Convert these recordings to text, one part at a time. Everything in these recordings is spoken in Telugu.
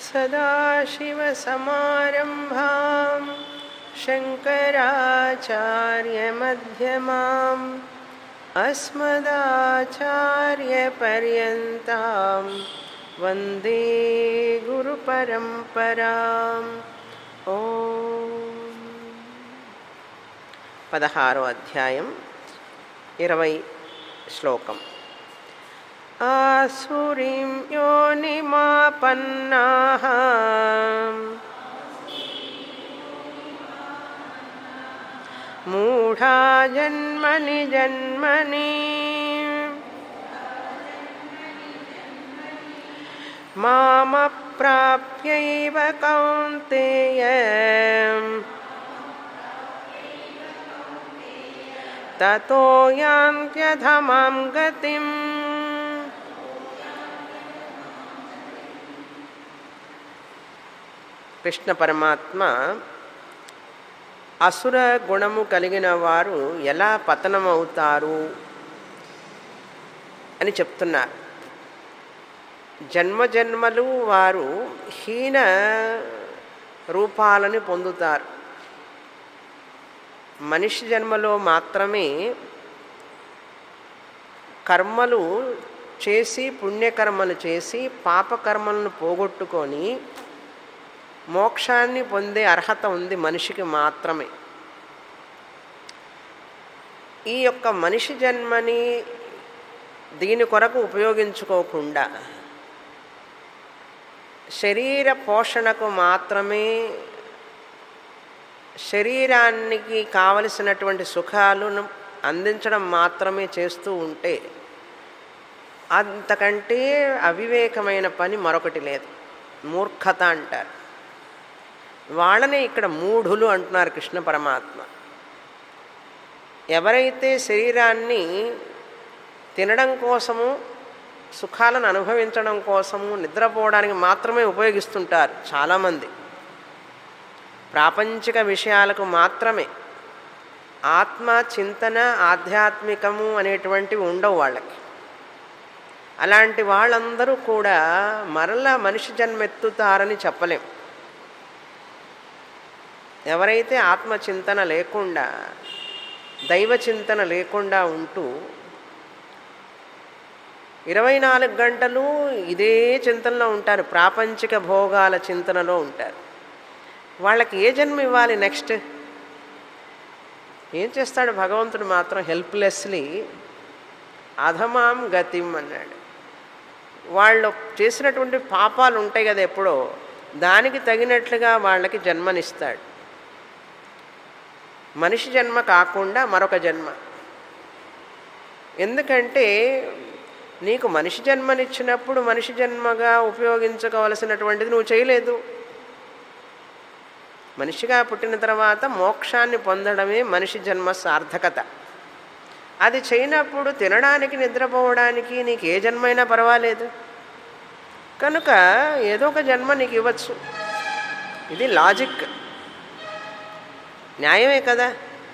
सदाशिवसमारम्भां शङ्कराचार्यमध्यमाम् अस्मदाचार्यपर्यन्तां वन्दे गुरुपरम्पराम् ॐ పదహారో అధ్యాయం ఇరవై శ్లోకం ఆసురీం యోనిమాపన్నాః మూఢా జన్మని జన్మని మామప్రాప్యైవ కౌంతేయ తతో యాంత్యధమాం గతిం కృష్ణ పరమాత్మ అసుర గుణము కలిగిన వారు ఎలా పతనమవుతారు అని చెప్తున్నారు జన్మ జన్మలు వారు హీన రూపాలని పొందుతారు మనిషి జన్మలో మాత్రమే కర్మలు చేసి పుణ్యకర్మలు చేసి పాపకర్మలను పోగొట్టుకొని మోక్షాన్ని పొందే అర్హత ఉంది మనిషికి మాత్రమే ఈ యొక్క మనిషి జన్మని దీని కొరకు ఉపయోగించుకోకుండా శరీర పోషణకు మాత్రమే శరీరానికి కావలసినటువంటి సుఖాలను అందించడం మాత్రమే చేస్తూ ఉంటే అంతకంటే అవివేకమైన పని మరొకటి లేదు మూర్ఖత అంటారు వాళ్ళనే ఇక్కడ మూఢులు అంటున్నారు కృష్ణ పరమాత్మ ఎవరైతే శరీరాన్ని తినడం కోసము సుఖాలను అనుభవించడం కోసము నిద్రపోవడానికి మాత్రమే ఉపయోగిస్తుంటారు చాలామంది ప్రాపంచిక విషయాలకు మాత్రమే ఆత్మ చింతన ఆధ్యాత్మికము అనేటువంటివి ఉండవు వాళ్ళకి అలాంటి వాళ్ళందరూ కూడా మరలా మనిషి జన్మెత్తుతారని చెప్పలేం ఎవరైతే ఆత్మచింతన లేకుండా దైవ చింతన లేకుండా ఉంటూ ఇరవై నాలుగు గంటలు ఇదే చింతనలో ఉంటారు ప్రాపంచిక భోగాల చింతనలో ఉంటారు వాళ్ళకి ఏ జన్మ ఇవ్వాలి నెక్స్ట్ ఏం చేస్తాడు భగవంతుడు మాత్రం హెల్ప్లెస్లీ అధమాం గతిం అన్నాడు వాళ్ళు చేసినటువంటి పాపాలు ఉంటాయి కదా ఎప్పుడో దానికి తగినట్లుగా వాళ్ళకి జన్మనిస్తాడు మనిషి జన్మ కాకుండా మరొక జన్మ ఎందుకంటే నీకు మనిషి జన్మనిచ్చినప్పుడు మనిషి జన్మగా ఉపయోగించుకోవలసినటువంటిది నువ్వు చేయలేదు మనిషిగా పుట్టిన తర్వాత మోక్షాన్ని పొందడమే మనిషి జన్మ సార్థకత అది చేయనప్పుడు తినడానికి నిద్రపోవడానికి నీకు ఏ జన్మైనా పర్వాలేదు కనుక ఏదో ఒక జన్మ నీకు ఇవ్వచ్చు ఇది లాజిక్ న్యాయమే కదా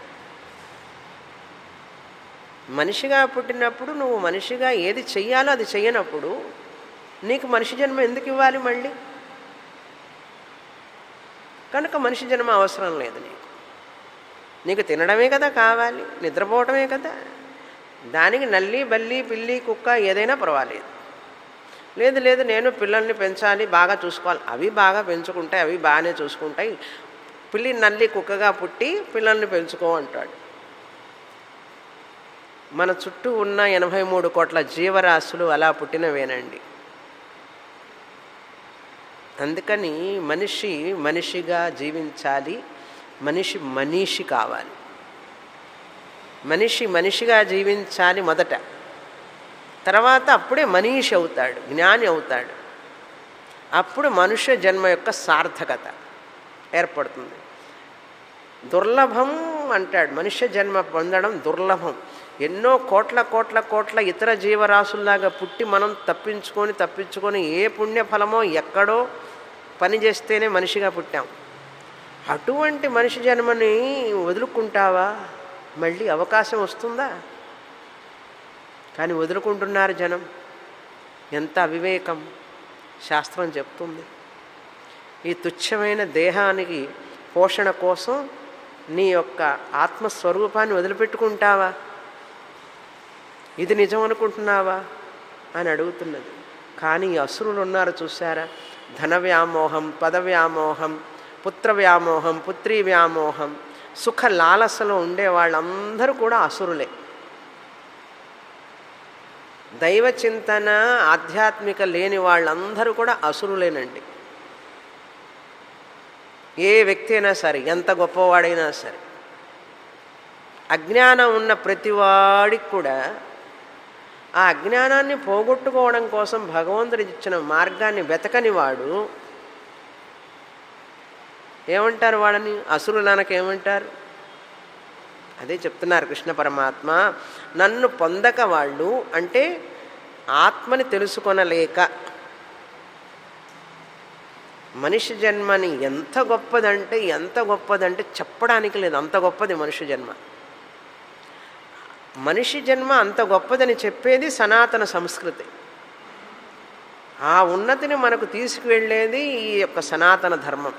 మనిషిగా పుట్టినప్పుడు నువ్వు మనిషిగా ఏది చెయ్యాలో అది చెయ్యనప్పుడు నీకు మనిషి జన్మ ఎందుకు ఇవ్వాలి మళ్ళీ కనుక మనిషి జన్మ అవసరం లేదు నీకు నీకు తినడమే కదా కావాలి నిద్రపోవటమే కదా దానికి నల్లి బల్లి పిల్లి కుక్క ఏదైనా పర్వాలేదు లేదు లేదు నేను పిల్లల్ని పెంచాలి బాగా చూసుకోవాలి అవి బాగా పెంచుకుంటాయి అవి బాగానే చూసుకుంటాయి పిల్లి నల్లి కుక్కగా పుట్టి పిల్లల్ని పెంచుకో అంటాడు మన చుట్టూ ఉన్న ఎనభై మూడు కోట్ల జీవరాశులు అలా పుట్టినవేనండి అందుకని మనిషి మనిషిగా జీవించాలి మనిషి మనీషి కావాలి మనిషి మనిషిగా జీవించాలి మొదట తర్వాత అప్పుడే మనీషి అవుతాడు జ్ఞాని అవుతాడు అప్పుడు మనుష్య జన్మ యొక్క సార్థకత ఏర్పడుతుంది దుర్లభం అంటాడు మనుష్య జన్మ పొందడం దుర్లభం ఎన్నో కోట్ల కోట్ల కోట్ల ఇతర జీవరాశుల్లాగా పుట్టి మనం తప్పించుకొని తప్పించుకొని ఏ పుణ్యఫలమో ఎక్కడో పని చేస్తేనే మనిషిగా పుట్టాం అటువంటి మనిషి జన్మని వదులుకుంటావా మళ్ళీ అవకాశం వస్తుందా కానీ వదులుకుంటున్నారు జనం ఎంత అవివేకం శాస్త్రం చెప్తుంది ఈ తుచ్చమైన దేహానికి పోషణ కోసం నీ యొక్క ఆత్మస్వరూపాన్ని వదిలిపెట్టుకుంటావా ఇది నిజం అనుకుంటున్నావా అని అడుగుతున్నది కానీ ఈ అసురులు ఉన్నారు చూసారా ధన వ్యామోహం పద వ్యామోహం పుత్ర వ్యామోహం పుత్రీ వ్యామోహం సుఖ లాలసలో ఉండే వాళ్ళందరూ కూడా అసురులే దైవ చింతన ఆధ్యాత్మిక లేని వాళ్ళందరూ కూడా అసురులేనండి ఏ వ్యక్తి అయినా సరే ఎంత గొప్పవాడైనా సరే అజ్ఞానం ఉన్న ప్రతివాడికి కూడా ఆ అజ్ఞానాన్ని పోగొట్టుకోవడం కోసం భగవంతుడు ఇచ్చిన మార్గాన్ని వెతకని వాడు ఏమంటారు వాళ్ళని అసురులనక ఏమంటారు అదే చెప్తున్నారు కృష్ణ పరమాత్మ నన్ను పొందక వాళ్ళు అంటే ఆత్మని తెలుసుకొనలేక మనిషి జన్మని ఎంత గొప్పదంటే ఎంత గొప్పదంటే చెప్పడానికి లేదు అంత గొప్పది మనిషి జన్మ మనిషి జన్మ అంత గొప్పదని చెప్పేది సనాతన సంస్కృతి ఆ ఉన్నతిని మనకు తీసుకువెళ్ళేది ఈ యొక్క సనాతన ధర్మం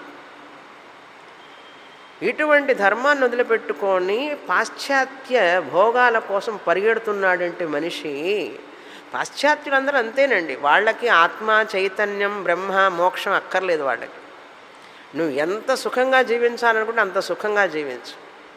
ఇటువంటి ధర్మాన్ని వదిలిపెట్టుకొని పాశ్చాత్య భోగాల కోసం పరిగెడుతున్నాడంటే మనిషి పాశ్చాత్యులందరూ అంతేనండి వాళ్ళకి ఆత్మ చైతన్యం బ్రహ్మ మోక్షం అక్కర్లేదు వాళ్ళకి నువ్వు ఎంత సుఖంగా జీవించాలనుకుంటే అంత సుఖంగా జీవించు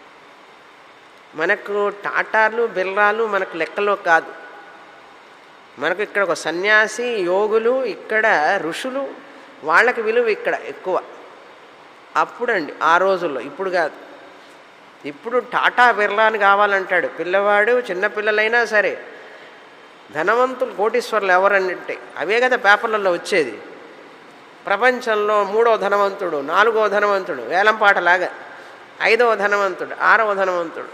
మనకు టాటార్లు బిర్రాలు మనకు లెక్కలో కాదు మనకు ఇక్కడ ఒక సన్యాసి యోగులు ఇక్కడ ఋషులు వాళ్ళకి విలువ ఇక్కడ ఎక్కువ అప్పుడండి ఆ రోజుల్లో ఇప్పుడు కాదు ఇప్పుడు టాటా బిర్లాని కావాలంటాడు పిల్లవాడు చిన్నపిల్లలైనా సరే ధనవంతులు కోటీశ్వర్లు ఎవరన్నింటే అవే కదా పేపర్లలో వచ్చేది ప్రపంచంలో మూడో ధనవంతుడు నాలుగో ధనవంతుడు వేలంపాటలాగా ఐదవ ధనవంతుడు ఆరవ ధనవంతుడు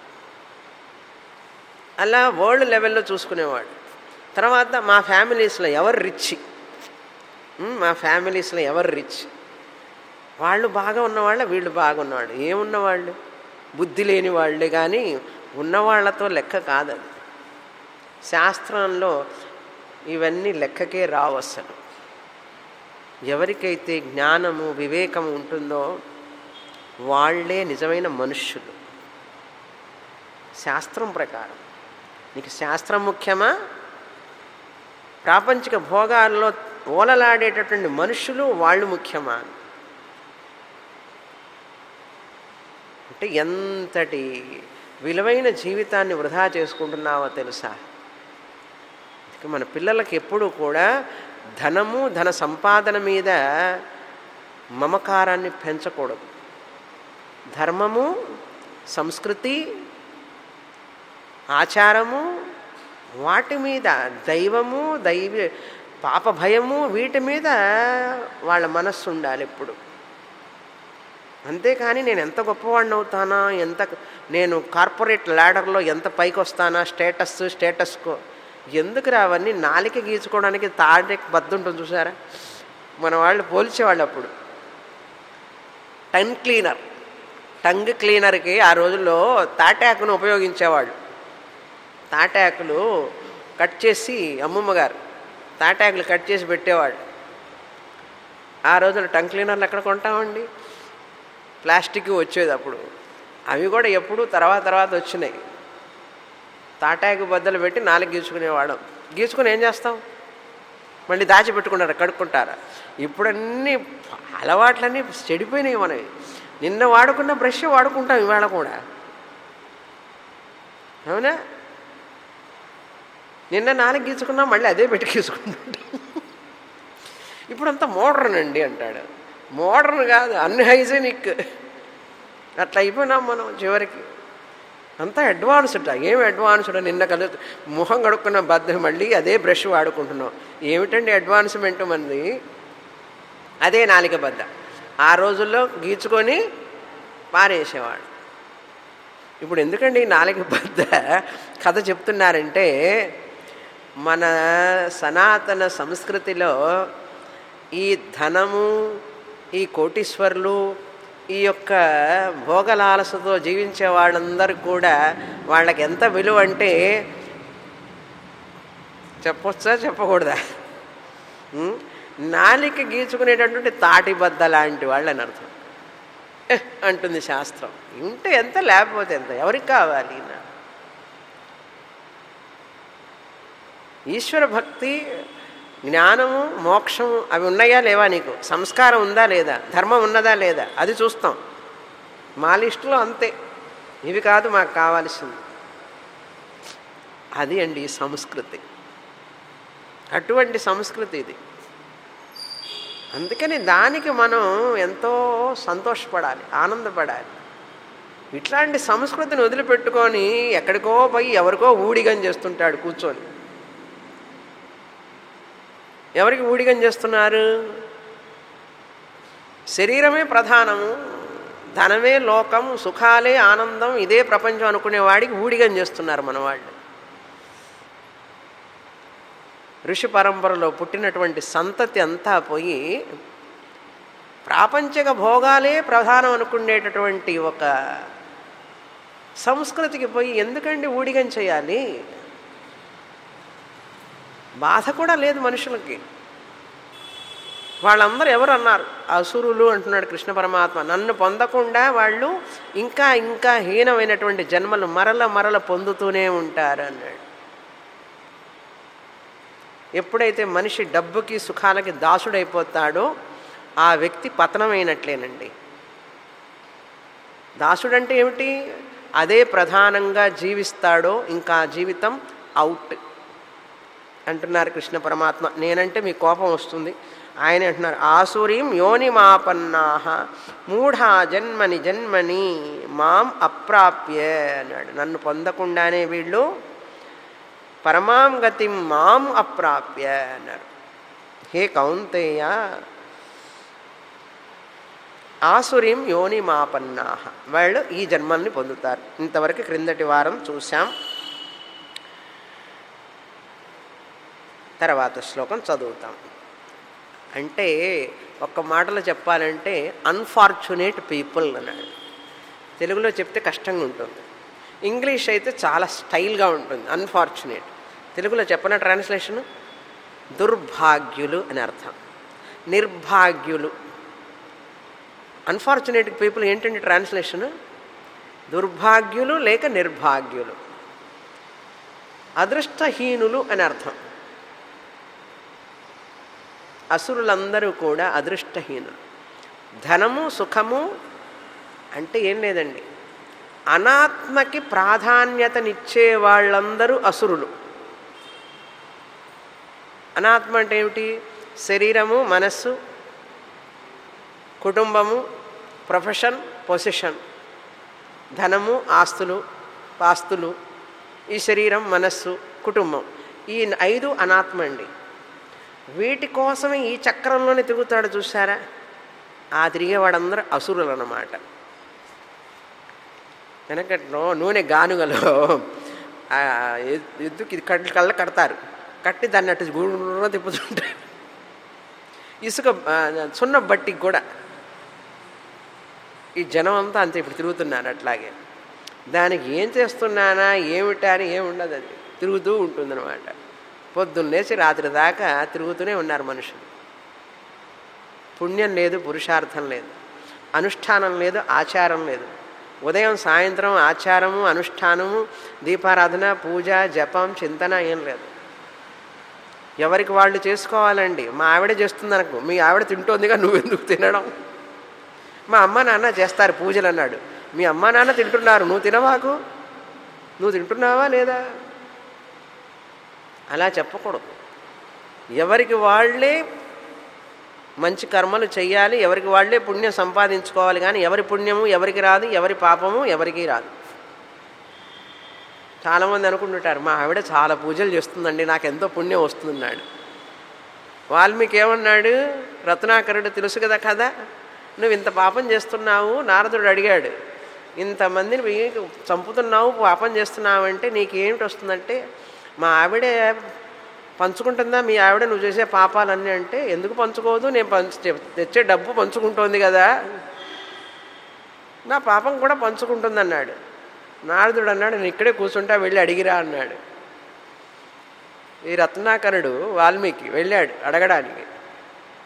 అలా వరల్డ్ లెవెల్లో చూసుకునేవాడు తర్వాత మా ఫ్యామిలీస్లో ఎవరు రిచ్ మా ఫ్యామిలీస్లో ఎవరు రిచ్ వాళ్ళు బాగా ఉన్నవాళ్ళ వీళ్ళు బాగా ఉన్నవాళ్ళు ఏమున్నవాళ్ళు బుద్ధి లేని వాళ్ళే కానీ ఉన్నవాళ్లతో లెక్క కాదది శాస్త్రంలో ఇవన్నీ లెక్కకే రావు అసలు ఎవరికైతే జ్ఞానము వివేకము ఉంటుందో వాళ్ళే నిజమైన మనుష్యులు శాస్త్రం ప్రకారం నీకు శాస్త్రం ముఖ్యమా ప్రాపంచిక భోగాల్లో ఓలలాడేటటువంటి మనుషులు వాళ్ళు ముఖ్యమా అంటే ఎంతటి విలువైన జీవితాన్ని వృధా చేసుకుంటున్నావో తెలుసా మన పిల్లలకి ఎప్పుడూ కూడా ధనము ధన సంపాదన మీద మమకారాన్ని పెంచకూడదు ధర్మము సంస్కృతి ఆచారము వాటి మీద దైవము దైవ పాప భయము వీటి మీద వాళ్ళ మనస్సు ఉండాలి ఎప్పుడు అంతేకాని నేను ఎంత గొప్పవాడిని అవుతానా ఎంత నేను కార్పొరేట్ ల్యాడర్లో ఎంత పైకి వస్తానా స్టేటస్ స్టేటస్కో ఎందుకు రావన్నీ నాలిక గీచుకోవడానికి తాడికి బద్దు ఉంటుంది చూసారా మన వాళ్ళు పోల్చేవాళ్ళు అప్పుడు టంగ్ క్లీనర్ టంగ్ క్లీనర్కి ఆ రోజుల్లో తాటాకును ఉపయోగించేవాళ్ళు తాటాకులు కట్ చేసి అమ్మమ్మ గారు తాటాకులు కట్ చేసి పెట్టేవాడు ఆ రోజున టంగ్ క్లీనర్లు ఎక్కడ కొంటామండి ప్లాస్టిక్ వచ్చేది అప్పుడు అవి కూడా ఎప్పుడు తర్వాత తర్వాత వచ్చినాయి తాటాకు బద్దలు పెట్టి నాలుగు గీచుకునేవాళ్ళం గీచుకుని ఏం చేస్తాం మళ్ళీ దాచిపెట్టుకుంటారు కడుక్కుంటారా ఇప్పుడన్నీ అలవాట్లన్నీ చెడిపోయినాయి మనవి నిన్న వాడుకున్న బ్రష్ వాడుకుంటాం ఇవాళ కూడా అవునా నిన్న నాలుగు గీచుకున్నా మళ్ళీ అదే పెట్టి గీసుకుంటుంటాం ఇప్పుడంతా మోడర్న్ అండి అంటాడు మోడర్న్ కాదు అన్హైజీనిక్ అట్లా అయిపోయినాం మనం చివరికి అంతా అడ్వాన్స్డ్ ఏమి అడ్వాన్స్డ్ నిన్న కలు ముఖం కడుక్కున్న బద్ద మళ్ళీ అదే బ్రష్ వాడుకుంటున్నాం ఏమిటండి అడ్వాన్స్మెంట్ మనది అదే నాలిక బద్ద ఆ రోజుల్లో గీచుకొని పారేసేవాడు ఇప్పుడు ఎందుకండి నాలుగు బద్ద కథ చెప్తున్నారంటే మన సనాతన సంస్కృతిలో ఈ ధనము ఈ కోటీశ్వర్లు ఈ యొక్క భోగలాలసతో జీవించే వాళ్ళందరూ కూడా వాళ్ళకి ఎంత విలువ అంటే చెప్పొచ్చా చెప్పకూడదా నాలిక గీచుకునేటటువంటి తాటిబద్ద లాంటి వాళ్ళు అని అర్థం "ఎహ్" అంటుంది శాస్త్రం ఉంటే ఎంత లేకపోతే ఎంత ఎవరికి కావాలి ఈయన? ఈశ్వర భక్తి జ్ఞానము మోక్షము అవి ఉన్నాయా లేవా నీకు సంస్కారం ఉందా లేదా ధర్మం ఉన్నదా లేదా అది చూస్తాం మా లిస్టులో అంతే ఇవి కాదు మాకు కావాల్సింది అది అండి ఈ సంస్కృతి అటువంటి సంస్కృతి ఇది అందుకని దానికి మనం ఎంతో సంతోషపడాలి ఆనందపడాలి ఇట్లాంటి సంస్కృతిని వదిలిపెట్టుకొని ఎక్కడికో పోయి ఎవరికో ఊడిగం చేస్తుంటాడు కూర్చొని ఎవరికి ఊడిగం చేస్తున్నారు శరీరమే ప్రధానము ధనమే లోకం సుఖాలే ఆనందం ఇదే ప్రపంచం అనుకునే వాడికి ఊడిగం చేస్తున్నారు మన వాళ్ళు ఋషి పరంపరలో పుట్టినటువంటి సంతతి అంతా పోయి ప్రాపంచిక భోగాలే ప్రధానం అనుకునేటటువంటి ఒక సంస్కృతికి పోయి ఎందుకండి ఊడిగం చేయాలి బాధ కూడా లేదు మనుషులకి వాళ్ళందరూ ఎవరు అన్నారు అసురులు అంటున్నాడు కృష్ణ పరమాత్మ నన్ను పొందకుండా వాళ్ళు ఇంకా ఇంకా హీనమైనటువంటి జన్మలు మరల మరల పొందుతూనే ఉంటారు అన్నాడు ఎప్పుడైతే మనిషి డబ్బుకి సుఖాలకి దాసుడైపోతాడో ఆ వ్యక్తి పతనమైనట్లేనండి దాసుడంటే ఏమిటి అదే ప్రధానంగా జీవిస్తాడో ఇంకా జీవితం అవుట్ అంటున్నారు కృష్ణ పరమాత్మ నేనంటే మీ కోపం వస్తుంది ఆయన అంటున్నారు ఆసురీం యోనిమాపన్నాహ మూఢా జన్మని జన్మని మాం అప్రాప్య అన్నాడు నన్ను పొందకుండానే వీళ్ళు పరమాం గతిం మాం అప్రాప్య అన్నారు హే కౌంతేయ ఆసురీం యోనిమాపన్నాహ వాళ్ళు ఈ జన్మల్ని పొందుతారు ఇంతవరకు క్రిందటి వారం చూశాం తర్వాత శ్లోకం చదువుతాం అంటే ఒక్క మాటలో చెప్పాలంటే అన్ఫార్చునేట్ పీపుల్ అన్నాడు తెలుగులో చెప్తే కష్టంగా ఉంటుంది ఇంగ్లీష్ అయితే చాలా స్టైల్గా ఉంటుంది అన్ఫార్చునేట్ తెలుగులో చెప్పన ట్రాన్స్లేషన్ దుర్భాగ్యులు అని అర్థం నిర్భాగ్యులు అన్ఫార్చునేట్ పీపుల్ ఏంటండి ట్రాన్స్లేషన్ దుర్భాగ్యులు లేక నిర్భాగ్యులు అదృష్టహీనులు అని అర్థం అసురులందరూ కూడా అదృష్టహీనులు ధనము సుఖము అంటే ఏం లేదండి అనాత్మకి ప్రాధాన్యతనిచ్చే వాళ్ళందరూ అసురులు అనాత్మ అంటే ఏమిటి శరీరము మనస్సు కుటుంబము ప్రొఫెషన్ పొజిషన్ ధనము ఆస్తులు పాస్తులు ఈ శరీరం మనస్సు కుటుంబం ఈ ఐదు అనాత్మ అండి వీటి కోసమే ఈ చక్రంలోనే తిరుగుతాడు చూసారా ఆ తిరిగేవాడందరూ అసురులు అన్నమాట వెనకట్లో నూనె గానుగలో ఆ ఎద్దుకి ఇది కళ్ళు కళ్ళ కడతారు కట్టి దాన్ని అటు గుర్ర తిప్పుతుంటారు ఇసుక ఆ, సున్న బట్టికి కూడా ఈ జనం అంతా అంతే ఇప్పుడు తిరుగుతున్నారు అట్లాగే దానికి ఏం చేస్తున్నానా ఏమిటా అని ఏమి ఉండదు అది తిరుగుతూ ఉంటుందన్నమాట పొద్దున్నేసి రాత్రి దాకా తిరుగుతూనే ఉన్నారు మనుషులు పుణ్యం లేదు పురుషార్థం లేదు అనుష్ఠానం లేదు ఆచారం లేదు ఉదయం సాయంత్రం ఆచారము అనుష్ఠానము దీపారాధన పూజ జపం చింతన ఏం లేదు ఎవరికి వాళ్ళు చేసుకోవాలండి మా ఆవిడ చేస్తుంది అనకు మీ ఆవిడ తింటోందిగా నువ్వెందుకు తినడం మా అమ్మ నాన్న చేస్తారు పూజలు అన్నాడు మీ అమ్మ నాన్న తింటున్నారు నువ్వు తినవాకు నువ్వు తింటున్నావా లేదా అలా చెప్పకూడదు ఎవరికి వాళ్ళే మంచి కర్మలు చెయ్యాలి ఎవరికి వాళ్ళే పుణ్యం సంపాదించుకోవాలి కానీ ఎవరి పుణ్యము ఎవరికి రాదు ఎవరి పాపము ఎవరికి రాదు చాలామంది అనుకుంటుంటారు మా ఆవిడ చాలా పూజలు చేస్తుందండి నాకు ఎంతో పుణ్యం వస్తుందన్నాడు వాల్మీకి ఏమన్నాడు రత్నాకరుడు తెలుసు కదా కదా నువ్వు ఇంత పాపం చేస్తున్నావు నారదుడు అడిగాడు ఇంతమందిని వెయ్యి చంపుతున్నావు పాపం చేస్తున్నావు అంటే నీకేమిటి వస్తుందంటే మా ఆవిడే పంచుకుంటుందా మీ ఆవిడ నువ్వు చేసే పాపాలన్నీ అంటే ఎందుకు పంచుకోదు నేను పంచు తెచ్చే డబ్బు పంచుకుంటోంది కదా నా పాపం కూడా పంచుకుంటుంది అన్నాడు నారదుడు అన్నాడు నేను ఇక్కడే కూర్చుంటా వెళ్ళి అడిగిరా అన్నాడు ఈ రత్నాకరుడు వాల్మీకి వెళ్ళాడు అడగడానికి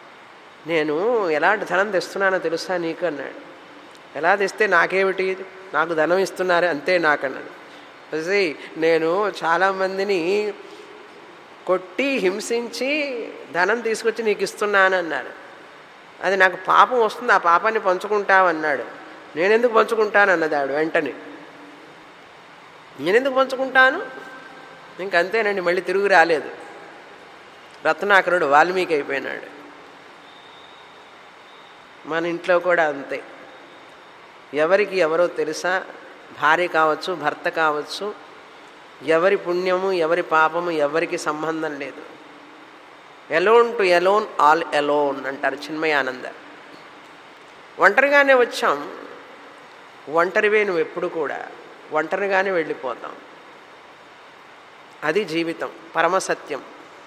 నేను ఎలాంటి ధనం తెస్తున్నానో తెలుసా నీకు అన్నాడు ఎలా తెస్తే నాకేమిటి నాకు ధనం ఇస్తున్నారు అంతే నాకన్నాడు వచ్చి నేను చాలామందిని కొట్టి హింసించి ధనం తీసుకొచ్చి నీకు ఇస్తున్నాను అన్నాడు అది నాకు పాపం వస్తుంది ఆ పాపాన్ని పంచుకుంటావన్నాడు నేనెందుకు పంచుకుంటాను అన్నది ఆవిడ వెంటనే నేనెందుకు పంచుకుంటాను ఇంకంతేనండి మళ్ళీ తిరుగు రాలేదు రత్నాకరుడు వాల్మీకి అయిపోయినాడు మన ఇంట్లో కూడా అంతే ఎవరికి ఎవరో తెలుసా భార్య కావచ్చు భర్త కావచ్చు ఎవరి పుణ్యము ఎవరి పాపము ఎవరికి సంబంధం లేదు alone to alone all alone అంటారు చిన్మయానంద ఒంటరిగానే వచ్చాం ఒంటరివే నువ్వు ఎప్పుడు కూడా ఒంటరిగానే వెళ్ళిపోతాం అది జీవితం పరమసత్యం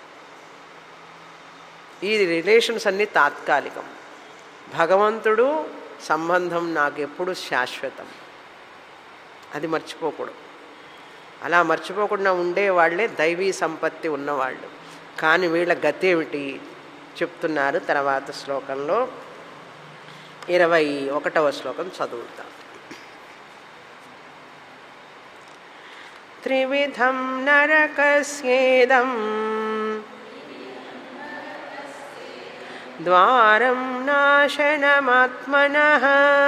ఈ రిలేషన్స్ అన్నీ తాత్కాలికం భగవంతుడు సంబంధం నాకు ఎప్పుడు శాశ్వతం అది మర్చిపోకూడదు అలా మర్చిపోకుండా ఉండేవాళ్లే దైవీ సంపత్తి ఉన్నవాళ్ళు కానీ వీళ్ళ గతి ఏమిటి చెప్తున్నారు తర్వాత శ్లోకంలో ఇరవై ఒకటవ శ్లోకం చదువుతాం త్రివిధం నరకస్యేదం ద్వారం నాశనమాత్మనః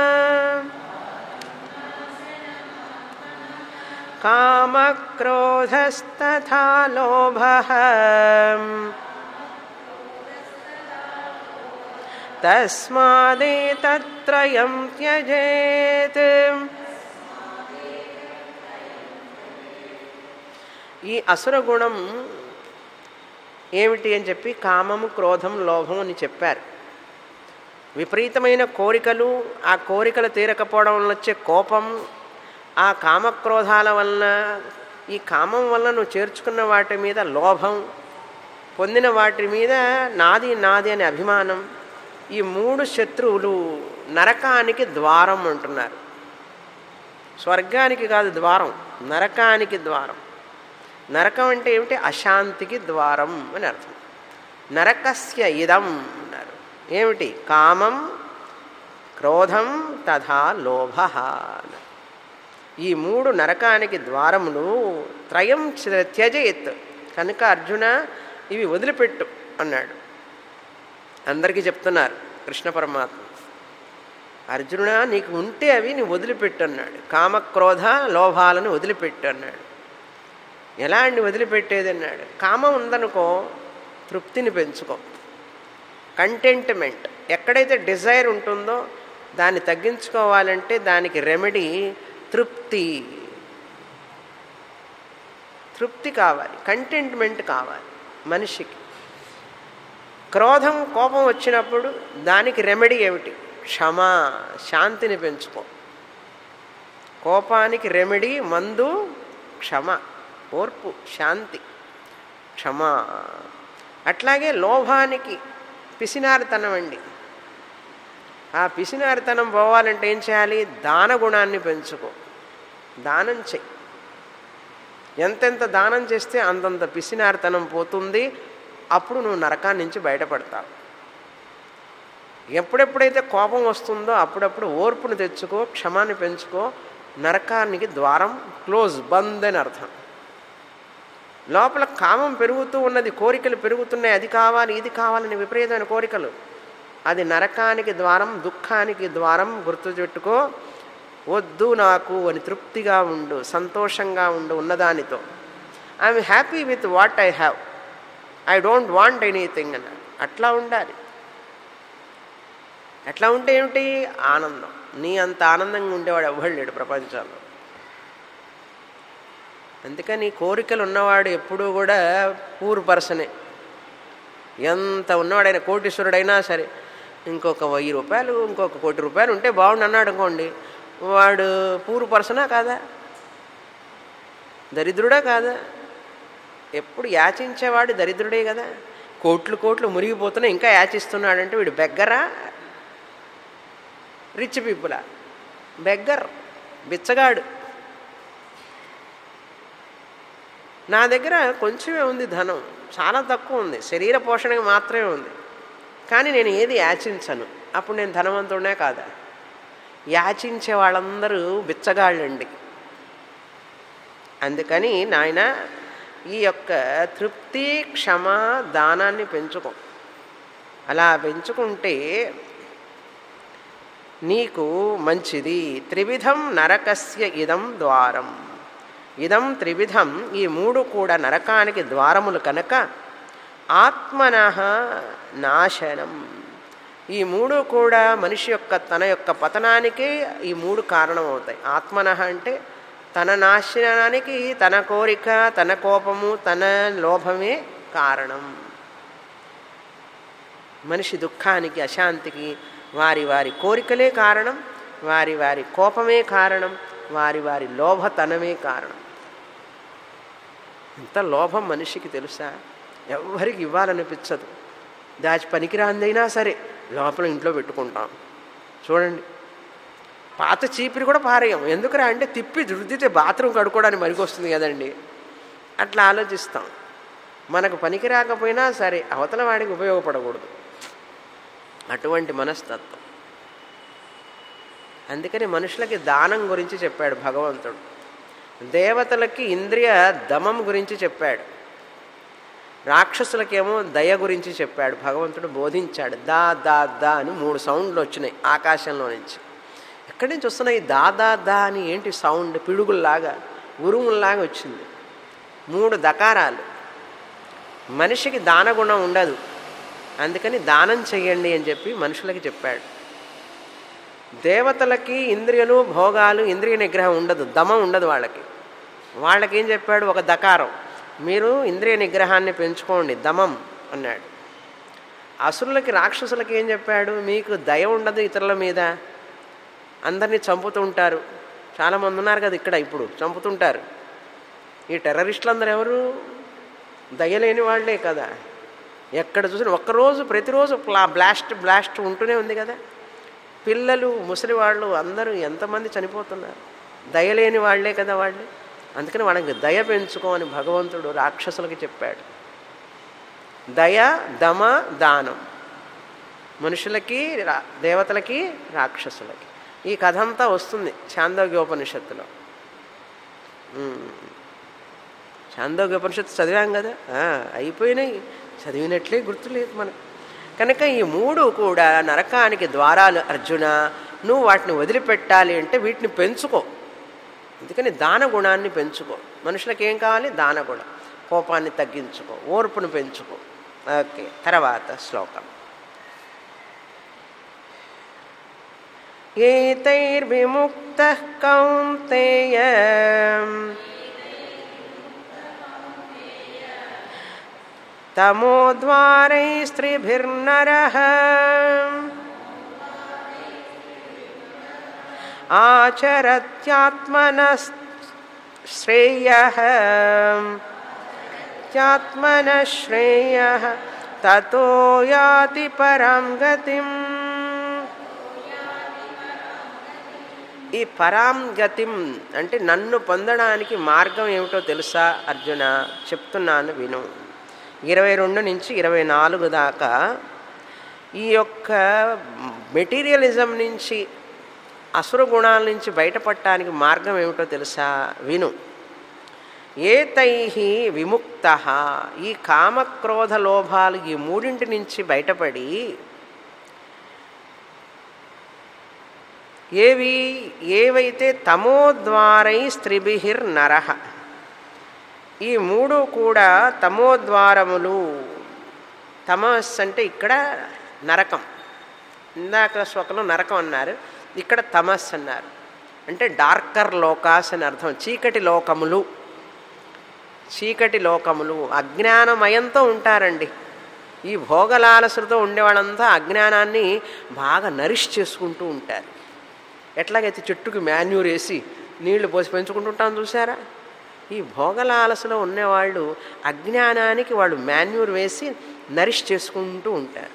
కామక్రోధస్తథా లోభः తస్మాదేతత్రయం త్యజేత్ ఈ అసుర గుణం ఏమిటి అని చెప్పి కామము క్రోధం లోభం అని చెప్పారు విపరీతమైన కోరికలు ఆ కోరికలు తీరకపోవడం వల్ల వచ్చే కోపం ఆ కామక్రోధాల వలన ఈ కామం వల్ల నువ్వు చేర్చుకున్న వాటి మీద లోభం పొందిన వాటి మీద నాది నాది అనే అభిమానం ఈ మూడు శత్రువులు నరకానికి ద్వారం అంటున్నారు స్వర్గానికి కాదు ద్వారం నరకానికి ద్వారం నరకం అంటే ఏమిటి అశాంతికి ద్వారం అని అర్థం నరకస్య ఇదం అన్నారు ఏమిటి కామం క్రోధం తథా లోభ అన్నారు ఈ మూడు నరకానికి ద్వారములు త్రయం త్యజయత్ కనుక అర్జున ఇవి వదిలిపెట్టు అన్నాడు అందరికీ చెప్తున్నారు కృష్ణ పరమాత్మ అర్జునుడా నీకు ఉంటే అవి నీ వదిలిపెట్టు అన్నాడు కామక్రోధ లోభాలను వదిలిపెట్టు అన్నాడు ఎలా అండి వదిలిపెట్టేది అన్నాడు కామం ఉందనుకో తృప్తిని పెంచుకో కంటెంట్మెంట్ ఎక్కడైతే డిజైర్ ఉంటుందో దాన్ని తగ్గించుకోవాలంటే దానికి రెమెడీ తృప్తి తృప్తి కావాలి కంటెంట్మెంట్ కావాలి మనిషికి క్రోధం కోపం వచ్చినప్పుడు దానికి రెమెడీ ఏమిటి క్షమ శాంతిని పెంచుకో కోపానికి రెమెడీ మందు క్షమ ఓర్పు శాంతి క్షమ అట్లాగే లోభానికి పిసినారితనం అండి ఆ పిసినారితనం పోవాలంటే ఏం చేయాలి దాన గుణాన్ని పెంచుకో దానం చెయ్యి ఎంతెంత దానం చేస్తే అంతంత పిసినారితనం పోతుంది అప్పుడు నువ్వు నరకాన్ని నుంచి బయటపడతావు ఎప్పుడెప్పుడైతే కోపం వస్తుందో అప్పుడప్పుడు ఓర్పును తెచ్చుకో క్షమాన్ని పెంచుకో నరకానికి ద్వారం క్లోజ్ బంద్ అని అర్థం లోపల కామం పెరుగుతూ ఉన్నది కోరికలు పెరుగుతున్నాయి అది కావాలి ఇది కావాలని విపరీతమైన కోరికలు అది నరకానికి ద్వారం దుఃఖానికి ద్వారం గుర్తుపెట్టుకో వద్దు నాకు అని తృప్తిగా ఉండు సంతోషంగా ఉండు ఉన్నదానితో I'm happy with what I have I don't want anything అన్న అట్లా ఉండాలి ఎట్లా ఉంటే ఏమిటి ఆనందం నీ అంత ఆనందంగా ఉండేవాడు ఎవ్వడు లేడు ప్రపంచంలో అందుకని కోరికలు ఉన్నవాడు ఎప్పుడూ కూడా పూర్ పర్సనే ఎంత ఉన్నవాడైనా కోటీశ్వరుడైనా సరే ఇంకొక వెయ్యి రూపాయలు ఇంకొక కోటి రూపాయలు ఉంటే బాగుండు అన్నాడు అనుకోండి వాడు పూర్ పర్సనా కాదా దరిద్రుడా కాదా ఎప్పుడు యాచించేవాడు దరిద్రుడే కదా కోట్లు కోట్లు మురిగిపోతున్నా ఇంకా యాచిస్తున్నాడంటే వీడు బెగ్గరా రిచ్ పీపులా బెగ్గర్ బిచ్చగాడు నా దగ్గర కొంచెమే ఉంది ధనం చాలా తక్కువ ఉంది శరీర పోషణకి మాత్రమే ఉంది కానీ నేను ఏది యాచించను అప్పుడు నేను ధనవంతుడే కాదా యాచించే వాళ్ళందరూ బిచ్చగాళ్ళండి అందుకని నాయన ఈ యొక్క తృప్తి క్షమ దానాన్ని పెంచుకో అలా పెంచుకుంటే నీకు మంచిది త్రివిధం నరకస్య ఇదం ద్వారం ఇదం త్రివిధం ఈ మూడు కూడా నరకానికి ద్వారములు కనుక ఆత్మన నాశనం ఈ మూడు కూడా మనిషి యొక్క తన యొక్క పతనానికి ఈ మూడు కారణం అవుతాయి ఆత్మన అంటే తన నాశనానికి తన కోరిక తన కోపము తన లోభమే కారణం మనిషి దుఃఖానికి అశాంతికి వారి వారి కోరికలే కారణం వారి వారి కోపమే కారణం వారి వారి లోభతనమే కారణం ఎంత లోభం మనిషికి తెలుసా ఎవరికి ఇవ్వాలనిపించదు దాచి పనికిరాందైనా సరే లోపల ఇంట్లో పెట్టుకుంటాం చూడండి పాత చీపిరి కూడా పారేయం ఎందుకురా అంటే తిప్పి రుద్దితే బాత్రూమ్ కడుక్కోవడానికి మరికొస్తుంది కదండి అట్లా ఆలోచిస్తాం మనకు పనికి రాకపోయినా సరే అవతల వాడికి ఉపయోగపడకూడదు అటువంటి మనస్తత్వం అందుకని మనుషులకి దానం గురించి చెప్పాడు భగవంతుడు దేవతలకి ఇంద్రియ దమం గురించి చెప్పాడు రాక్షసులకేమో దయ గురించి చెప్పాడు భగవంతుడు బోధించాడు దా దా దా అని మూడు సౌండ్లు వచ్చినాయి ఆకాశంలో నుంచి ఎక్కడి నుంచి వస్తున్నాయి దా దా దా అని ఏంటి సౌండ్ పిడుగుల్లాగా ఉరుముల్లాగా వచ్చింది మూడు దకారాలు మనిషికి దానగుణం ఉండదు అందుకని దానం చెయ్యండి అని చెప్పి మనుషులకి చెప్పాడు దేవతలకి ఇంద్రియలు భోగాలు ఇంద్రియ నిగ్రహం ఉండదు దమం ఉండదు వాళ్ళకి వాళ్ళకి ఏం చెప్పాడు ఒక దకారం మీరు ఇంద్రియ నిగ్రహాన్ని పెంచుకోండి దమం అన్నాడు అసురులకి రాక్షసులకి ఏం చెప్పాడు మీకు దయ ఉండదు ఇతరుల మీద అందరినీ చంపుతుంటారు చాలామంది ఉన్నారు కదా ఇక్కడ ఇప్పుడు చంపుతుంటారు ఈ టెర్రరిస్టులు అందరూ ఎవరు దయలేని వాళ్ళే కదా ఎక్కడ చూసినా ఒక్కరోజు ప్రతిరోజు ప్లా బ్లాస్ట్ బ్లాస్ట్ ఉంటూనే ఉంది కదా పిల్లలు ముసలి వాళ్ళు అందరూ ఎంతమంది చనిపోతున్నారు దయలేని వాళ్లే కదా వాళ్ళు అందుకని వాళ్ళకి దయ పెంచుకో అని భగవంతుడు రాక్షసులకి చెప్పాడు దయ దమ దానం మనుషులకి రా- దేవతలకి రాక్షసులకి ఈ కథ అంతా వస్తుంది చాందోగ్యోపనిషత్తులో ఉమ్. చాందోగ్యోపనిషత్తు చదివాం కదా ఆ, అయిపోయినాయి చదివినట్లే గుర్తులేదు మనకు కనుక ఈ మూడు కూడా నరకానికి ద్వారాలు అర్జున నువ్వు వాటిని వదిలిపెట్టాలి అంటే వీటిని పెంచుకో అందుకని దాన గుణాన్ని పెంచుకో మనుషులకు ఏం కావాలి దాన గుణం కోపాన్ని తగ్గించుకో ఓర్పును పెంచుకో ఓకే తర్వాత శ్లోకం ఏతైర్విముక్త కౌంతేయ తమోద్వారైస్త్రిభిర్నరః ఆచరత్యాత్మన శ్రేయ త్యాత్మన శ్రేయ తతో యాతి పరం గతిం ఈ పరాం గతిం అంటే నన్ను పొందడానికి మార్గం ఏమిటో తెలుసా అర్జున చెప్తున్నాను విను ఇరవై రెండు నుంచి ఇరవై నాలుగు దాకా ఈ యొక్క మెటీరియలిజం నుంచి అసుర గుణాల నుంచి బయటపడటానికి మార్గం ఏమిటో తెలుసా విను ఏతై విముక్త ఈ కామక్రోధ లోభాలు ఈ మూడింటి నుంచి బయటపడి ఏవి ఏవైతే తమోద్వారై స్త్రిభిర్ నరహ ఈ మూడు కూడా తమోద్వారములు తమస్ అంటే ఇక్కడ నరకం ఇందాక శ్లోకంలో నరకం అన్నారు ఇక్కడ తమస్ అన్నారు అంటే డార్కర్ లోకాస్ అని అర్థం చీకటి లోకములు చీకటి లోకములు అజ్ఞానమయంతో ఉంటారండి ఈ భోగలాలసులతో ఉండేవాళ్ళంతా అజ్ఞానాన్ని బాగా నరిష్ చేసుకుంటూ ఉంటారు ఎట్లాగైతే చెట్టుకి మాన్యూర్ వేసి నీళ్లు పోసి పెంచుకుంటుంటాం చూసారా ఈ భోగలాలసలో ఉన్నవాళ్ళు అజ్ఞానానికి వాళ్ళు మాన్యూర్ వేసి నరిష్ చేసుకుంటూ ఉంటారు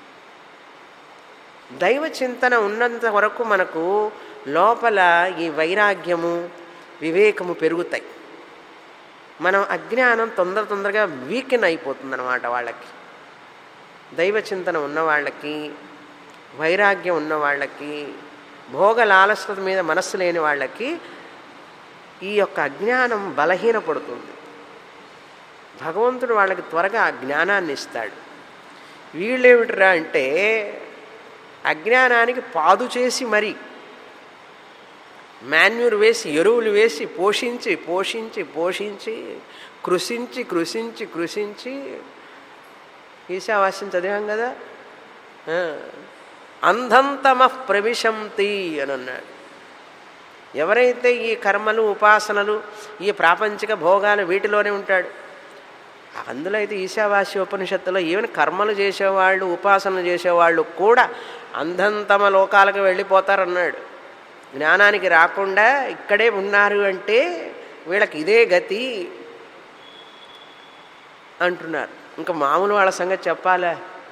దైవ చింతన ఉన్నంత వరకు మనకు లోపల ఈ వైరాగ్యము వివేకము పెరుగుతాయి మనం అజ్ఞానం తొందర తొందరగా వీకెన్ అయిపోతుంది అనమాట వాళ్ళకి దైవ చింతన ఉన్న వాళ్ళకి వైరాగ్యం ఉన్న వాళ్ళకి భోగ లాలసత మీద మనస్సు లేని వాళ్ళకి ఈ యొక్క అజ్ఞానం బలహీనపడుతుంది భగవంతుడు వాళ్ళకి త్వరగా ఆ జ్ఞానాన్ని ఇస్తాడు వీళ్ళేమిటిరా అంటే అజ్ఞానానికి పాదు చేసి మరి మాన్యూర్ వేసి ఎరువులు వేసి పోషించి పోషించి పోషించి కృషించి కృషించి కృషించి ఈశావాస్యం చదివాం కదా ఆ, అంధంతమ ప్రవిశంతి అని అన్నాడు ఎవరైతే ఈ కర్మలు ఉపాసనలు ఈ ప్రాపంచిక భోగాలు వీటిలోనే ఉంటాడు అందులో అయితే ఈశావాస్య ఉపనిషత్తులో ఈవెన్ కర్మలు చేసేవాళ్ళు ఉపాసనలు చేసేవాళ్ళు కూడా అంధంతమ లోకాలకు వెళ్ళిపోతారన్నాడు జ్ఞానానికి రాకుండా ఇక్కడే ఉన్నారు అంటే వీళ్ళకి ఇదే గతి అంటున్నారు ఇంకా మామూలు వాళ్ళ సంగతి చెప్పాలా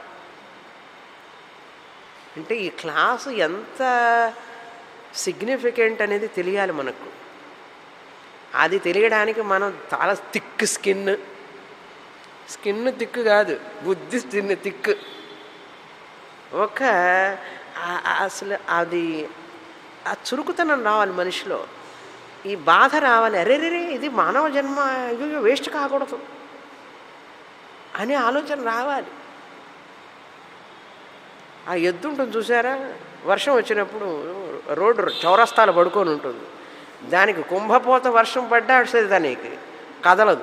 అంటే ఈ క్లాసు ఎంత సిగ్నిఫికెంట్ అనేది తెలియాలి మనకు అది తెలియడానికి మనం చాలా థిక్ స్కిన్ స్కిన్ తిక్కు కాదు బుద్ధి స్కిన్ తిక్కు ఒక ఆ- ఆ- అసలు అది ఆ చురుకుతనం రావాలి మనిషిలో ఈ బాధ రావాలి అరేరేరే ఇది మానవ జన్మ అయ్యో వేస్ట్ కాకూడదు అనే ఆలోచన రావాలి ఆ ఎద్దు ఉంటుంది చూసారా వర్షం వచ్చినప్పుడు రోడ్డు చౌరస్తాలు పడుకొని ఉంటుంది దానికి కుంభపోత వర్షం పడ్డా వస్తుంది దానికి కదలదు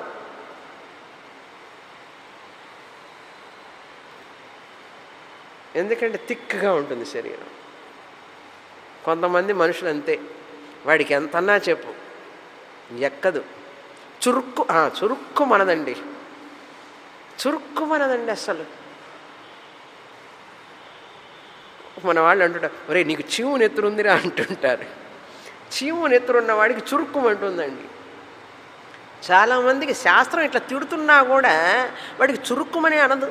ఎందుకంటే థిక్గా ఉంటుంది శరీరం కొంతమంది మనుషులు అంతే వాడికి ఎంతన్నా చెప్పు ఎక్కదు చురుక్కు ఆ, చురుక్కు మనదండి చురుక్కు మనదండి అసలు మన వాళ్ళు అంటుంటారు ఒరే నీకు చీము నెత్తురుందిరా అంటుంటారు చీము నెత్తురున్న వాడికి చురుక్కుమంటుందండి చాలామందికి శాస్త్రం ఇట్లా తిడుతున్నా కూడా వాడికి చురుక్కుమని అనదు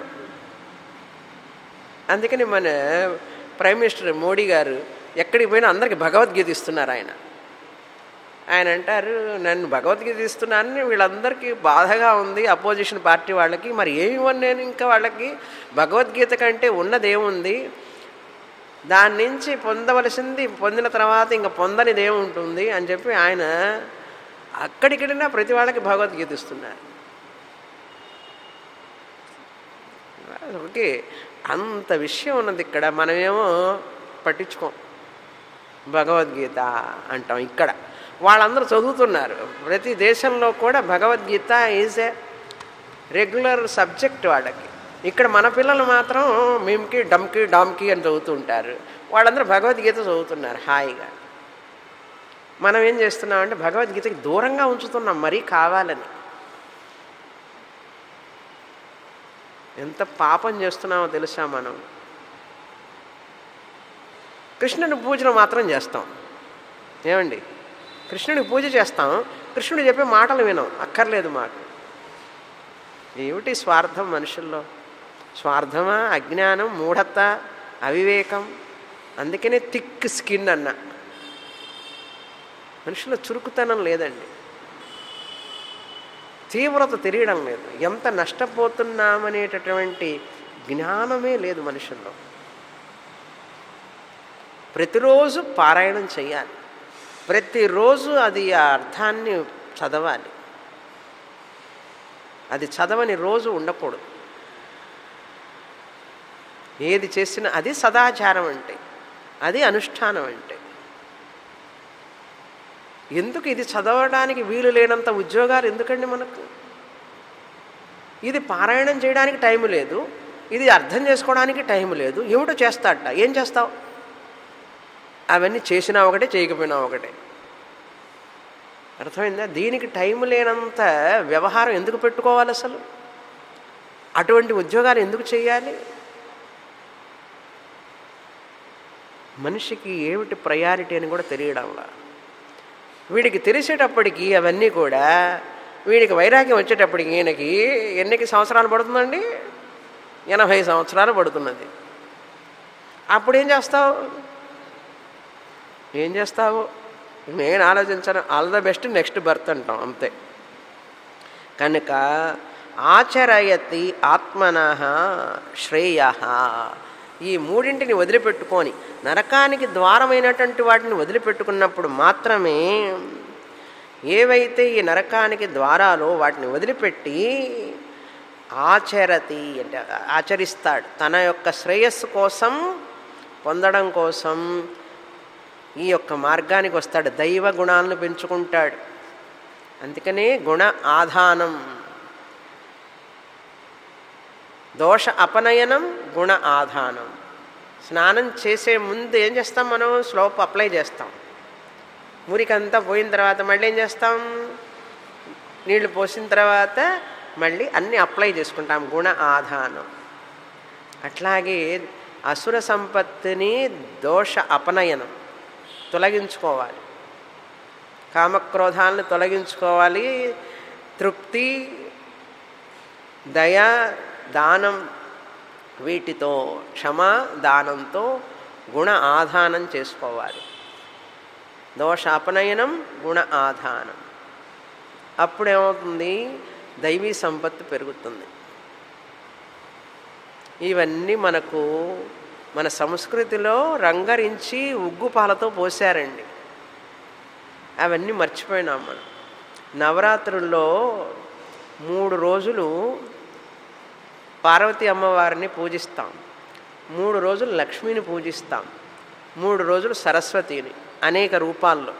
అందుకని మన ప్రైమ్ మినిస్టర్ మోడీ గారు ఎక్కడికి పోయినా అందరికి భగవద్గీత ఇస్తున్నారు ఆయన ఆయన అంటారు నన్ను భగవద్గీత ఇస్తున్నానని వీళ్ళందరికీ బాధగా ఉంది అపోజిషన్ పార్టీ వాళ్ళకి మరి ఏమి ఇవ్వను నేను ఇంకా వాళ్ళకి భగవద్గీత కంటే ఉన్నదేముంది దాని నుంచి పొందవలసింది పొందిన తర్వాత ఇంకా పొందనిది ఏముంటుంది అని చెప్పి ఆయన అక్కడికి వెళ్ళినా ప్రతి వాళ్ళకి భగవద్గీత ఇస్తున్నారు ఓకే అంత విషయం ఉన్నది ఇక్కడ మనమేమో పట్టించుకోం భగవద్గీత అంటాం ఇక్కడ వాళ్ళందరూ చదువుతున్నారు ప్రతి దేశంలో కూడా Bhagavad Gita is a regular subject వాళ్ళకి ఇక్కడ మన పిల్లలు మాత్రం మేమ్కి డమ్కి డామ్కి అని చదువుతుంటారు వాళ్ళందరూ భగవద్గీత చదువుతున్నారు హాయిగా మనం ఏం చేస్తున్నామంటే భగవద్గీతకి దూరంగా ఉంచుతున్నాం మరీ కావాలని ఎంత పాపం చేస్తున్నామో తెలుసా మనం కృష్ణుని పూజను మాత్రం చేస్తాం ఏమండి కృష్ణుడికి పూజ చేస్తాం కృష్ణుడు చెప్పే మాటలు వినం అక్కర్లేదు మాకు ఏమిటి స్వార్థం మనుషుల్లో స్వార్థమా అజ్ఞానం మూఢత అవివేకం అందుకనే థిక్ స్కిన్ అన్న మనుషుల చురుకుతనం లేదండి తీవ్రత తెలియడం లేదు ఎంత నష్టపోతున్నామనేటటువంటి జ్ఞానమే లేదు మనుషుల్లో ప్రతిరోజు పారాయణం చేయాలి ప్రతిరోజు అది ఆ అర్థాన్ని చదవాలి అది చదవని రోజు ఉండకూడదు ఏది చేసినా అది సదాచారం అంటే అది అనుష్ఠానం అంటే ఎందుకు ఇది చదవడానికి వీలు లేనంత ఉద్యోగాలు ఎందుకండి మనకు ఇది పారాయణం చేయడానికి టైం లేదు ఇది అర్థం చేసుకోవడానికి టైం లేదు ఏమిటో చేస్తాడట ఏం చేస్తావు అవన్నీ చేసినా ఒకటే చేయకపోయినా ఒకటే అర్థమైందా దీనికి టైం లేనంత వ్యవహారం ఎందుకు పెట్టుకోవాలి అసలు అటువంటి ఉద్యోగాలు ఎందుకు చేయాలి మనిషికి ఏమిటి ప్రయారిటీ అని కూడా తెలియడంలా వీడికి తెలిసేటప్పటికి అవన్నీ కూడా వీడికి వైరాగ్యం వచ్చేటప్పటికి ఈయనకి ఎన్నికి సంవత్సరాలు పడుతుందండి ఎనభై సంవత్సరాలు పడుతున్నది అప్పుడు ఏం చేస్తావు ఏం చేస్తావు నేను ఆలోచించాను all the best next birth అంటాం అంతే కనుక ఆచరయతి ఆత్మన శ్రేయ ఈ మూడింటిని వదిలిపెట్టుకొని నరకానికి ద్వారమైనటువంటి వాటిని వదిలిపెట్టుకున్నప్పుడు మాత్రమే ఏవైతే ఈ నరకానికి ద్వారాలో వాటిని వదిలిపెట్టి ఆచరతి అంటే ఆచరిస్తాడు తన యొక్క శ్రేయస్సు కోసం పొందడం కోసం ఈ యొక్క మార్గానికి వస్తాడు దైవ గుణాలను పెంచుకుంటాడు అందుకనే గుణ ఆధానం దోష అపనయనం గుణ ఆధానం స్నానం చేసే ముందు ఏం చేస్తాం మనం స్లోప్ అప్లై చేస్తాం మురికంతా పోయిన తర్వాత మళ్ళీ ఏం చేస్తాం నీళ్లు పోసిన తర్వాత మళ్ళీ అన్నీ అప్లై చేసుకుంటాం గుణ ఆధానం అట్లాగే అసుర సంపత్తిని దోష అపనయనం తొలగించుకోవాలి కామక్రోధాలను తొలగించుకోవాలి తృప్తి దయ దానం వీటితో క్షమ దానంతో గుణ ఆధానం చేసుకోవాలి దోష అపనయనం గుణ ఆధానం అప్పుడేమవుతుంది దైవీ సంపత్తి పెరుగుతుంది ఇవన్నీ మనకు మన సంస్కృతిలో రంగరించి ఉగ్గుపాలతో పోసారండి అవన్నీ మర్చిపోయినాం మనం నవరాత్రుల్లో మూడు రోజులు పార్వతీ అమ్మవారిని పూజిస్తాం మూడు రోజులు లక్ష్మిని పూజిస్తాం మూడు రోజులు సరస్వతిని అనేక రూపాల్లో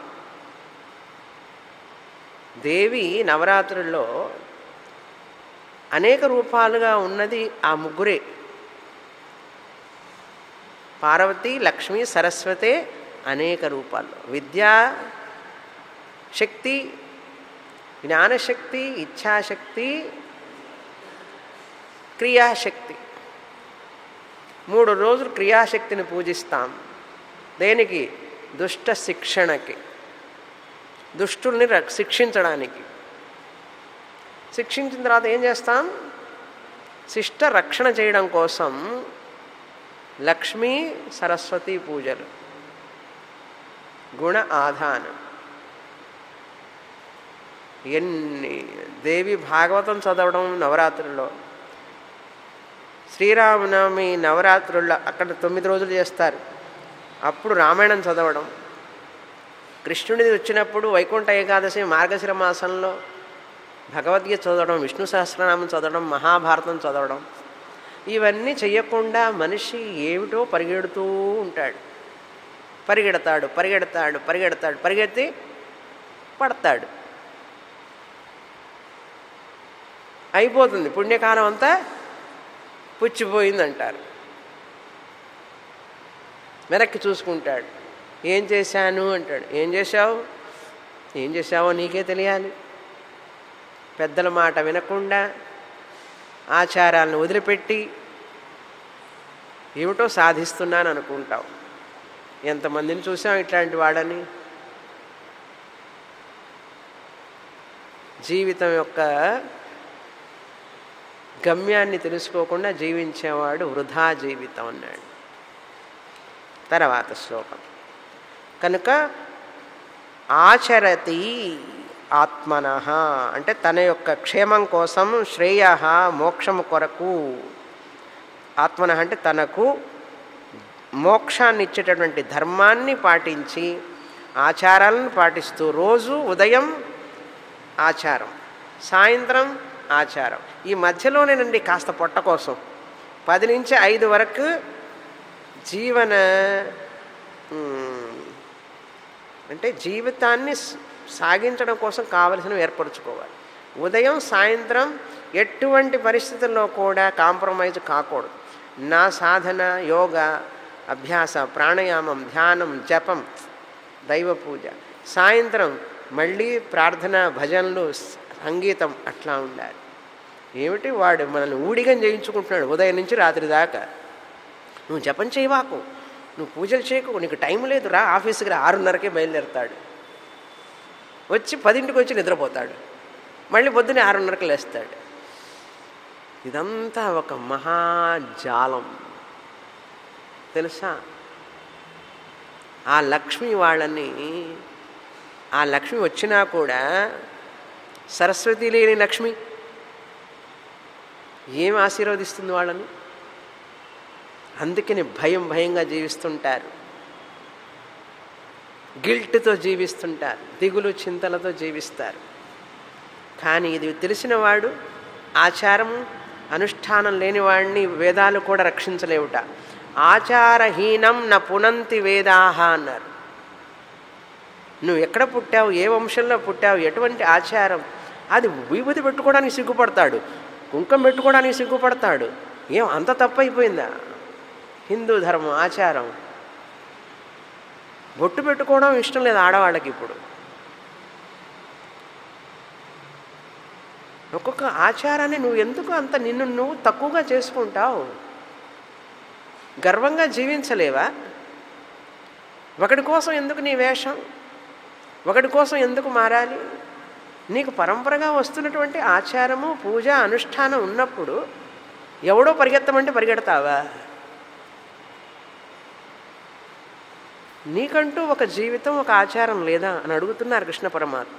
దేవి నవరాత్రుల్లో అనేక రూపాలుగా ఉన్నది ఆ ముగ్గురే పార్వతి లక్ష్మి సరస్వతే అనేక రూపాల్లో విద్యా శక్తి జ్ఞానశక్తి ఇచ్ఛాశక్తి క్రియాశక్తి మూడు రోజులు క్రియాశక్తిని పూజిస్తాం దేనికి దుష్ట శిక్షణకి దుష్టుల్ని శిక్షించడానికి శిక్షించిన తర్వాత ఏం చేస్తాం శిష్ట రక్షణ చేయడం కోసం లక్ష్మీ సరస్వతి పూజలు గుణ ఆధానం ఎన్ని దేవి భాగవతం చదవడం నవరాత్రుల్లో శ్రీరామనవమి నవరాత్రుల్లో అక్కడ తొమ్మిది రోజులు చేస్తారు అప్పుడు రామాయణం చదవడం కృష్ణుడిది వచ్చినప్పుడు వైకుంఠ ఏకాదశి మార్గశిర మాసంలో భగవద్గీత చదవడం విష్ణు సహస్రనామం చదవడం మహాభారతం చదవడం ఇవన్నీ చెయ్యకుండా మనిషి ఏమిటో పరిగెడుతూ ఉంటాడు పరిగెడతాడు పరిగెడతాడు పరిగెడతాడు పరిగెత్తి పడతాడు అయిపోతుంది పుణ్యకాలం అంతా పుచ్చిపోయిందంటారు వెనక్కి చూసుకుంటాడు ఏం చేశాను అంటాడు ఏం చేశావు ఏం చేశావో నీకే తెలియాలి పెద్దల మాట వినకుండా ఆచారాలను వదిలిపెట్టి ఏమిటో సాధిస్తున్నాను అనుకుంటావు ఎంతమందిని చూసాం ఇట్లాంటి వాడని జీవితం యొక్క గమ్యాన్ని తెలుసుకోకుండా జీవించేవాడు వృధా జీవితం అన్నాడు తర్వాత శ్లోకం కనుక ఆచరతి ఆత్మన అంటే తన యొక్క క్షేమం కోసం శ్రేయ మోక్షము కొరకు ఆత్మన అంటే తనకు మోక్షాన్ని ఇచ్చేటటువంటి ధర్మాన్ని పాటించి ఆచారాలను పాటిస్తూ రోజు ఉదయం ఆచారం సాయంత్రం ఆచారం ఈ మధ్యలోనేనండి కాస్త పొట్ట కోసం పది నుంచి ఐదు వరకు జీవన అంటే జీవితాన్ని సాగించడం కోసం కావలసినవి ఏర్పరచుకోవాలి ఉదయం సాయంత్రం ఎటువంటి పరిస్థితుల్లో కూడా కాంప్రమైజ్ కాకూడదు నా సాధన యోగ అభ్యాస ప్రాణాయామం ధ్యానం జపం దైవ పూజ సాయంత్రం మళ్ళీ ప్రార్థన భజనలు సంగీతం అట్లా ఉండాలి ఏమిటి వాడు మనల్ని ఊడిగం చేయించుకుంటున్నాడు ఉదయం నుంచి రాత్రి దాకా నువ్వు జపం చేయవాకు నువ్వు పూజలు చేయకు నీకు టైం లేదు రా ఆఫీస్కి రా ఆరున్నరకే బయలుదేరుతాడు వచ్చి పదింటికి వచ్చి నిద్రపోతాడు మళ్ళీ పొద్దున్నే ఆరున్నరకు లేస్తాడు ఇదంతా ఒక మహాజాలం తెలుసా ఆ లక్ష్మి వాళ్ళని ఆ లక్ష్మి వచ్చినా కూడా సరస్వతి లేని లక్ష్మి ఏం ఆశీర్వదిస్తుంది వాళ్ళని అందుకని భయం భయంగా జీవిస్తుంటారు గిల్ట్తో జీవిస్తుంటారు దిగులు చింతలతో జీవిస్తారు కానీ ఇది తెలిసిన వాడు ఆచారం అనుష్ఠానం లేని వాడిని వేదాలు కూడా రక్షించలేవుట ఆచారహీనం న పునంతి వేదాహ అన్నారు నువ్వు ఎక్కడ పుట్టావు ఏ వంశంలో పుట్టావు ఎటువంటి ఆచారం అది విభూతి పెట్టుకోవడానికి సిగ్గుపడతాడు కుంకం పెట్టుకోవడానికి సిగ్గుపడతాడు ఏం అంత తప్పైపోయిందా హిందూ ధర్మం ఆచారం బొట్టు పెట్టుకోవడం ఇష్టం లేదు ఆడవాళ్ళకి ఇప్పుడు ఒక్కొక్క ఆచారాన్ని నువ్వు ఎందుకు అంత నిన్ను నువ్వు తక్కువగా చేసుకుంటావు గర్వంగా జీవించలేవా ఒకటి కోసం ఎందుకు నీ వేషం ఒకటి కోసం ఎందుకు మారాలి నీకు పరంపరగా వస్తున్నటువంటి ఆచారము పూజ అనుష్ఠానం ఉన్నప్పుడు ఎవడో పరిగెత్తమంటే పరిగెడతావా నీకంటూ ఒక జీవితం ఒక ఆచారం లేదా అని అడుగుతున్నారు కృష్ణ పరమాత్మ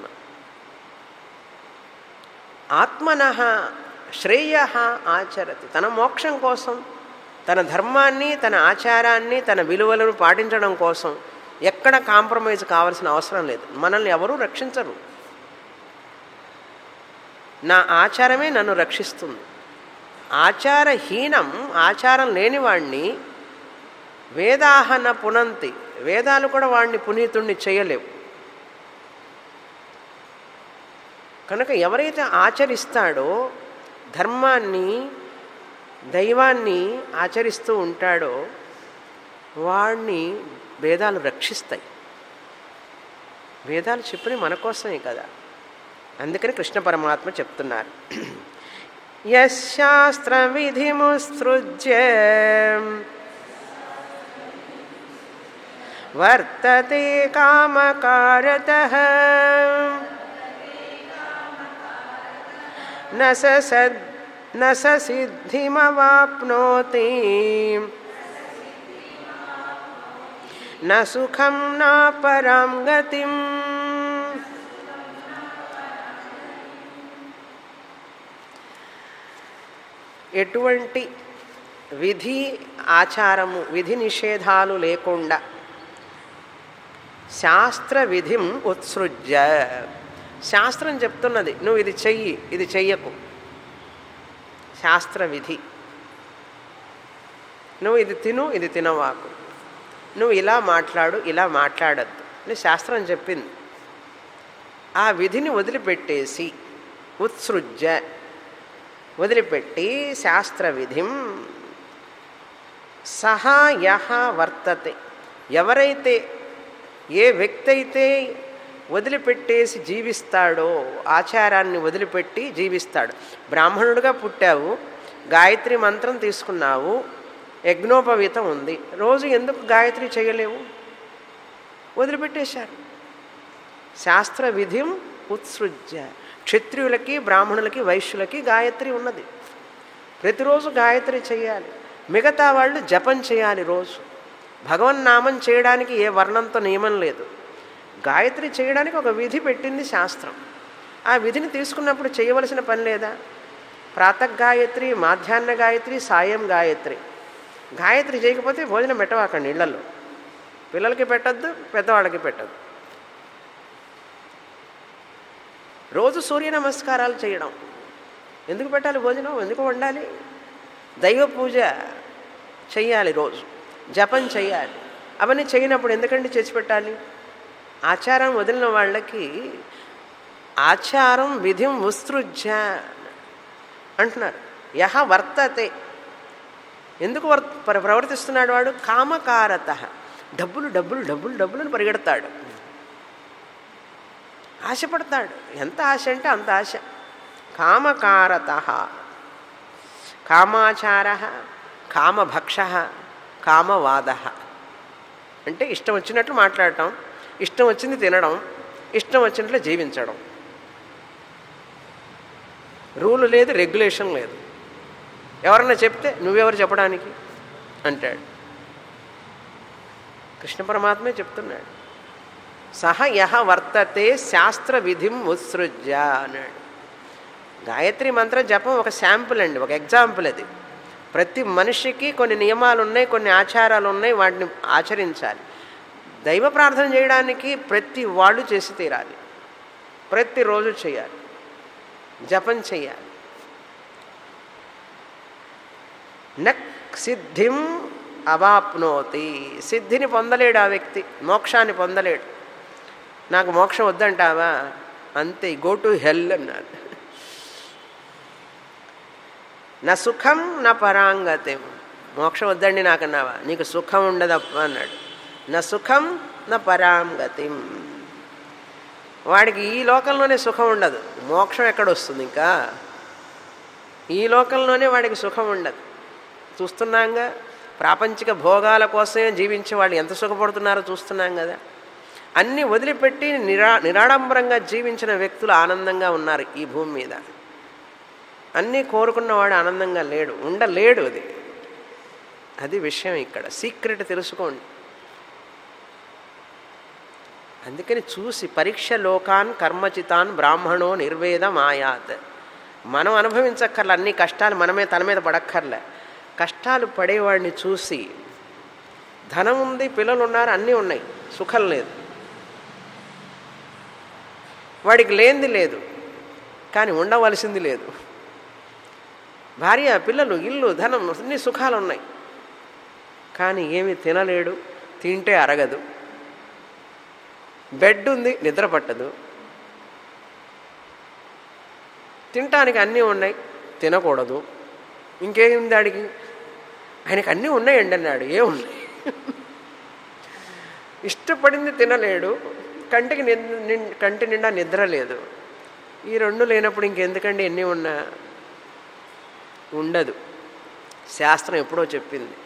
ఆత్మన శ్రేయ ఆచరతి తన మోక్షం కోసం తన ధర్మాన్ని తన ఆచారాన్ని తన విలువలను పాటించడం కోసం ఎక్కడ కాంప్రమైజ్ కావాల్సిన అవసరం లేదు మనల్ని ఎవరూ రక్షించరు నా ఆచారమే నన్ను రక్షిస్తుంది ఆచారహీనం ఆచారం లేనివాణ్ణి వేదాహన పునంతి వేదాలు కూడా వాడిని పునీతుణ్ణి చేయలేవు కనుక ఎవరైతే ఆచరిస్తాడో ధర్మాన్ని దైవాన్ని ఆచరిస్తూ ఉంటాడో వాడిని వేదాలు రక్షిస్తాయి వేదాలు చెప్పిన మన కోసమే కదా అందుకని కృష్ణ పరమాత్మ చెప్తున్నారు యశాస్త్ర విధిముసృజ్య వర్తతే కామకారత न स सद् न स सिद्धिमवाप्नोति न सुखं न परां गतिम् ఎటువంటి విధి ఆచారము విధి నిషేధాలు లేకుండా శాస్త్ర విధిం ఉత్సృజ్య శాస్త్రం చెప్తున్నది నువ్వు ఇది చెయ్యి ఇది చెయ్యకు శాస్త్ర విధి నువ్వు ఇది తిను ఇది తినవాకు నువ్వు ఇలా మాట్లాడు ఇలా మాట్లాడద్దు అని శాస్త్రం చెప్పింది ఆ విధిని వదిలిపెట్టేసి ఉత్సృజ్య వదిలిపెట్టి శాస్త్ర విధిం సహా యహ వర్తతే ఎవరైతే ఏ వ్యక్తి అయితే వదిలిపెట్టేసి జీవిస్తాడో ఆచారాన్ని వదిలిపెట్టి జీవిస్తాడు బ్రాహ్మణుడిగా పుట్టావు గాయత్రి మంత్రం తీసుకున్నావు యజ్ఞోపవీతం ఉంది రోజు ఎందుకు గాయత్రి చేయలేవు వదిలిపెట్టేశారు శాస్త్ర విధిం ఉత్సృజ్య క్షత్రియులకి బ్రాహ్మణులకి వైశ్యులకి గాయత్రి ఉన్నది ప్రతిరోజు గాయత్రి చేయాలి మిగతా వాళ్ళు జపం చేయాలి రోజు భగవన్నామం చేయడానికి ఏ వర్ణంతో నియమం లేదు గాయత్రి చేయడానికి ఒక విధి పెట్టింది శాస్త్రం ఆ విధిని తీసుకున్నప్పుడు చేయవలసిన పని లేదా ప్రాతగాయత్రి మాధ్యాహ్న గాయత్రి సాయం గాయత్రి గాయత్రి చేయకపోతే భోజనం పెట్టవాకండి ఇళ్లలో పిల్లలకి పెట్టద్దు పెద్దవాళ్ళకి పెట్టద్దు రోజు సూర్య నమస్కారాలు చేయడం ఎందుకు పెట్టాలి భోజనం ఎందుకు వండాలి దైవ పూజ చెయ్యాలి రోజు జపం చెయ్యాలి అవన్నీ చేయనప్పుడు ఎందుకండి చేసి పెట్టాలి ఆచారం వదిలిన వాళ్ళకి ఆచారం విధిం ఉత్సృజ్య అంటున్నారు యహ వర్తతే ఎందుకు వర్ ప్ర- ప్రవర్తిస్తున్నాడు వాడు కామకారత డబ్బులు డబ్బులు డబ్బులు డబ్బులను పరిగెడతాడు ఆశపడతాడు ఎంత ఆశ అంటే అంత ఆశ కామకారత కామాచార కామభక్ష కామవాద అంటే ఇష్టం వచ్చినట్లు మాట్లాడటం ఇష్టం వచ్చింది తినడం ఇష్టం వచ్చినట్లు జీవించడం రూలు లేదు రెగ్యులేషన్ లేదు ఎవరన్నా చెప్తే నువ్వెవరు చెప్పడానికి అంటాడు కృష్ణ పరమాత్మే చెప్తున్నాడు సహ యహ వర్తతే శాస్త్ర విధిం ఉత్సృజ్య అన్నాడు గాయత్రి మంత్ర జపం ఒక శాంపుల్ అండి ఒక ఎగ్జాంపుల్ అది ప్రతి మనిషికి కొన్ని నియమాలు ఉన్నాయి కొన్ని ఆచారాలు ఉన్నాయి వాటిని ఆచరించాలి దైవ ప్రార్థన చేయడానికి ప్రతి వాళ్ళు చేసి తీరాలి ప్రతిరోజు చేయాలి జపం చేయాలి నక్ సిద్ధిం అవాప్నోతి సిద్ధిని పొందలేడు ఆ వ్యక్తి మోక్షాన్ని పొందలేడు నాకు మోక్షం వద్దంటావా అంతే గో టు హెల్ అన్నాడు నా సుఖం నా పరాంగతి మోక్షం వద్దండి నాకన్నావా నీకు సుఖం ఉండదప్ప అన్నాడు నా సుఖం నా పరాంగతి వాడికి ఈ లోకంలోనే సుఖం ఉండదు మోక్షం ఎక్కడ వస్తుంది ఇంకా ఈ లోకంలోనే వాడికి సుఖం ఉండదు చూస్తున్నాంగా ప్రాపంచిక భోగాల కోసమే జీవించే వాళ్ళు ఎంత సుఖపడుతున్నారో చూస్తున్నాం కదా అన్నీ వదిలిపెట్టి నిరా నిరాడంబరంగా జీవించిన వ్యక్తులు ఆనందంగా ఉన్నారు ఈ భూమి మీద అన్నీ కోరుకున్నవాడు ఆనందంగా లేడు ఉండలేడు అది అది విషయం ఇక్కడ సీక్రెట్ తెలుసుకోండి అందుకని చూసి పరీక్ష లోకాన్ కర్మచితాన్ బ్రాహ్మణో నిర్వేదం ఆయాత్ మనం అనుభవించక్కర్లే అన్ని కష్టాలు మనమే తల మీద పడక్కర్లే కష్టాలు పడేవాడిని చూసి ధనం ఉంది పిల్లలు ఉన్నారు అన్నీ ఉన్నాయి సుఖం లేదు వాడికి లేనిది లేదు కానీ ఉండవలసింది లేదు భార్య పిల్లలు ఇల్లు ధనం అన్ని సుఖాలు ఉన్నాయి కానీ ఏమి తినలేడు తింటే అరగదు బెడ్ ఉంది నిద్ర పట్టదు తినటానికి అన్నీ ఉన్నాయి తినకూడదు ఇంకేముంది దాడికి ఆయనకు అన్నీ ఉన్నాయండి అన్నాడు ఏమున్నాయి ఇష్టపడింది తినలేడు కంటికి నిన్ కంటి నిండా నిద్ర లేదు ఈ రెండు లేనప్పుడు ఇంకెందుకండి ఎన్ని ఉన్నా ఉండదు శాస్త్రం ఎప్పుడో చెప్పింది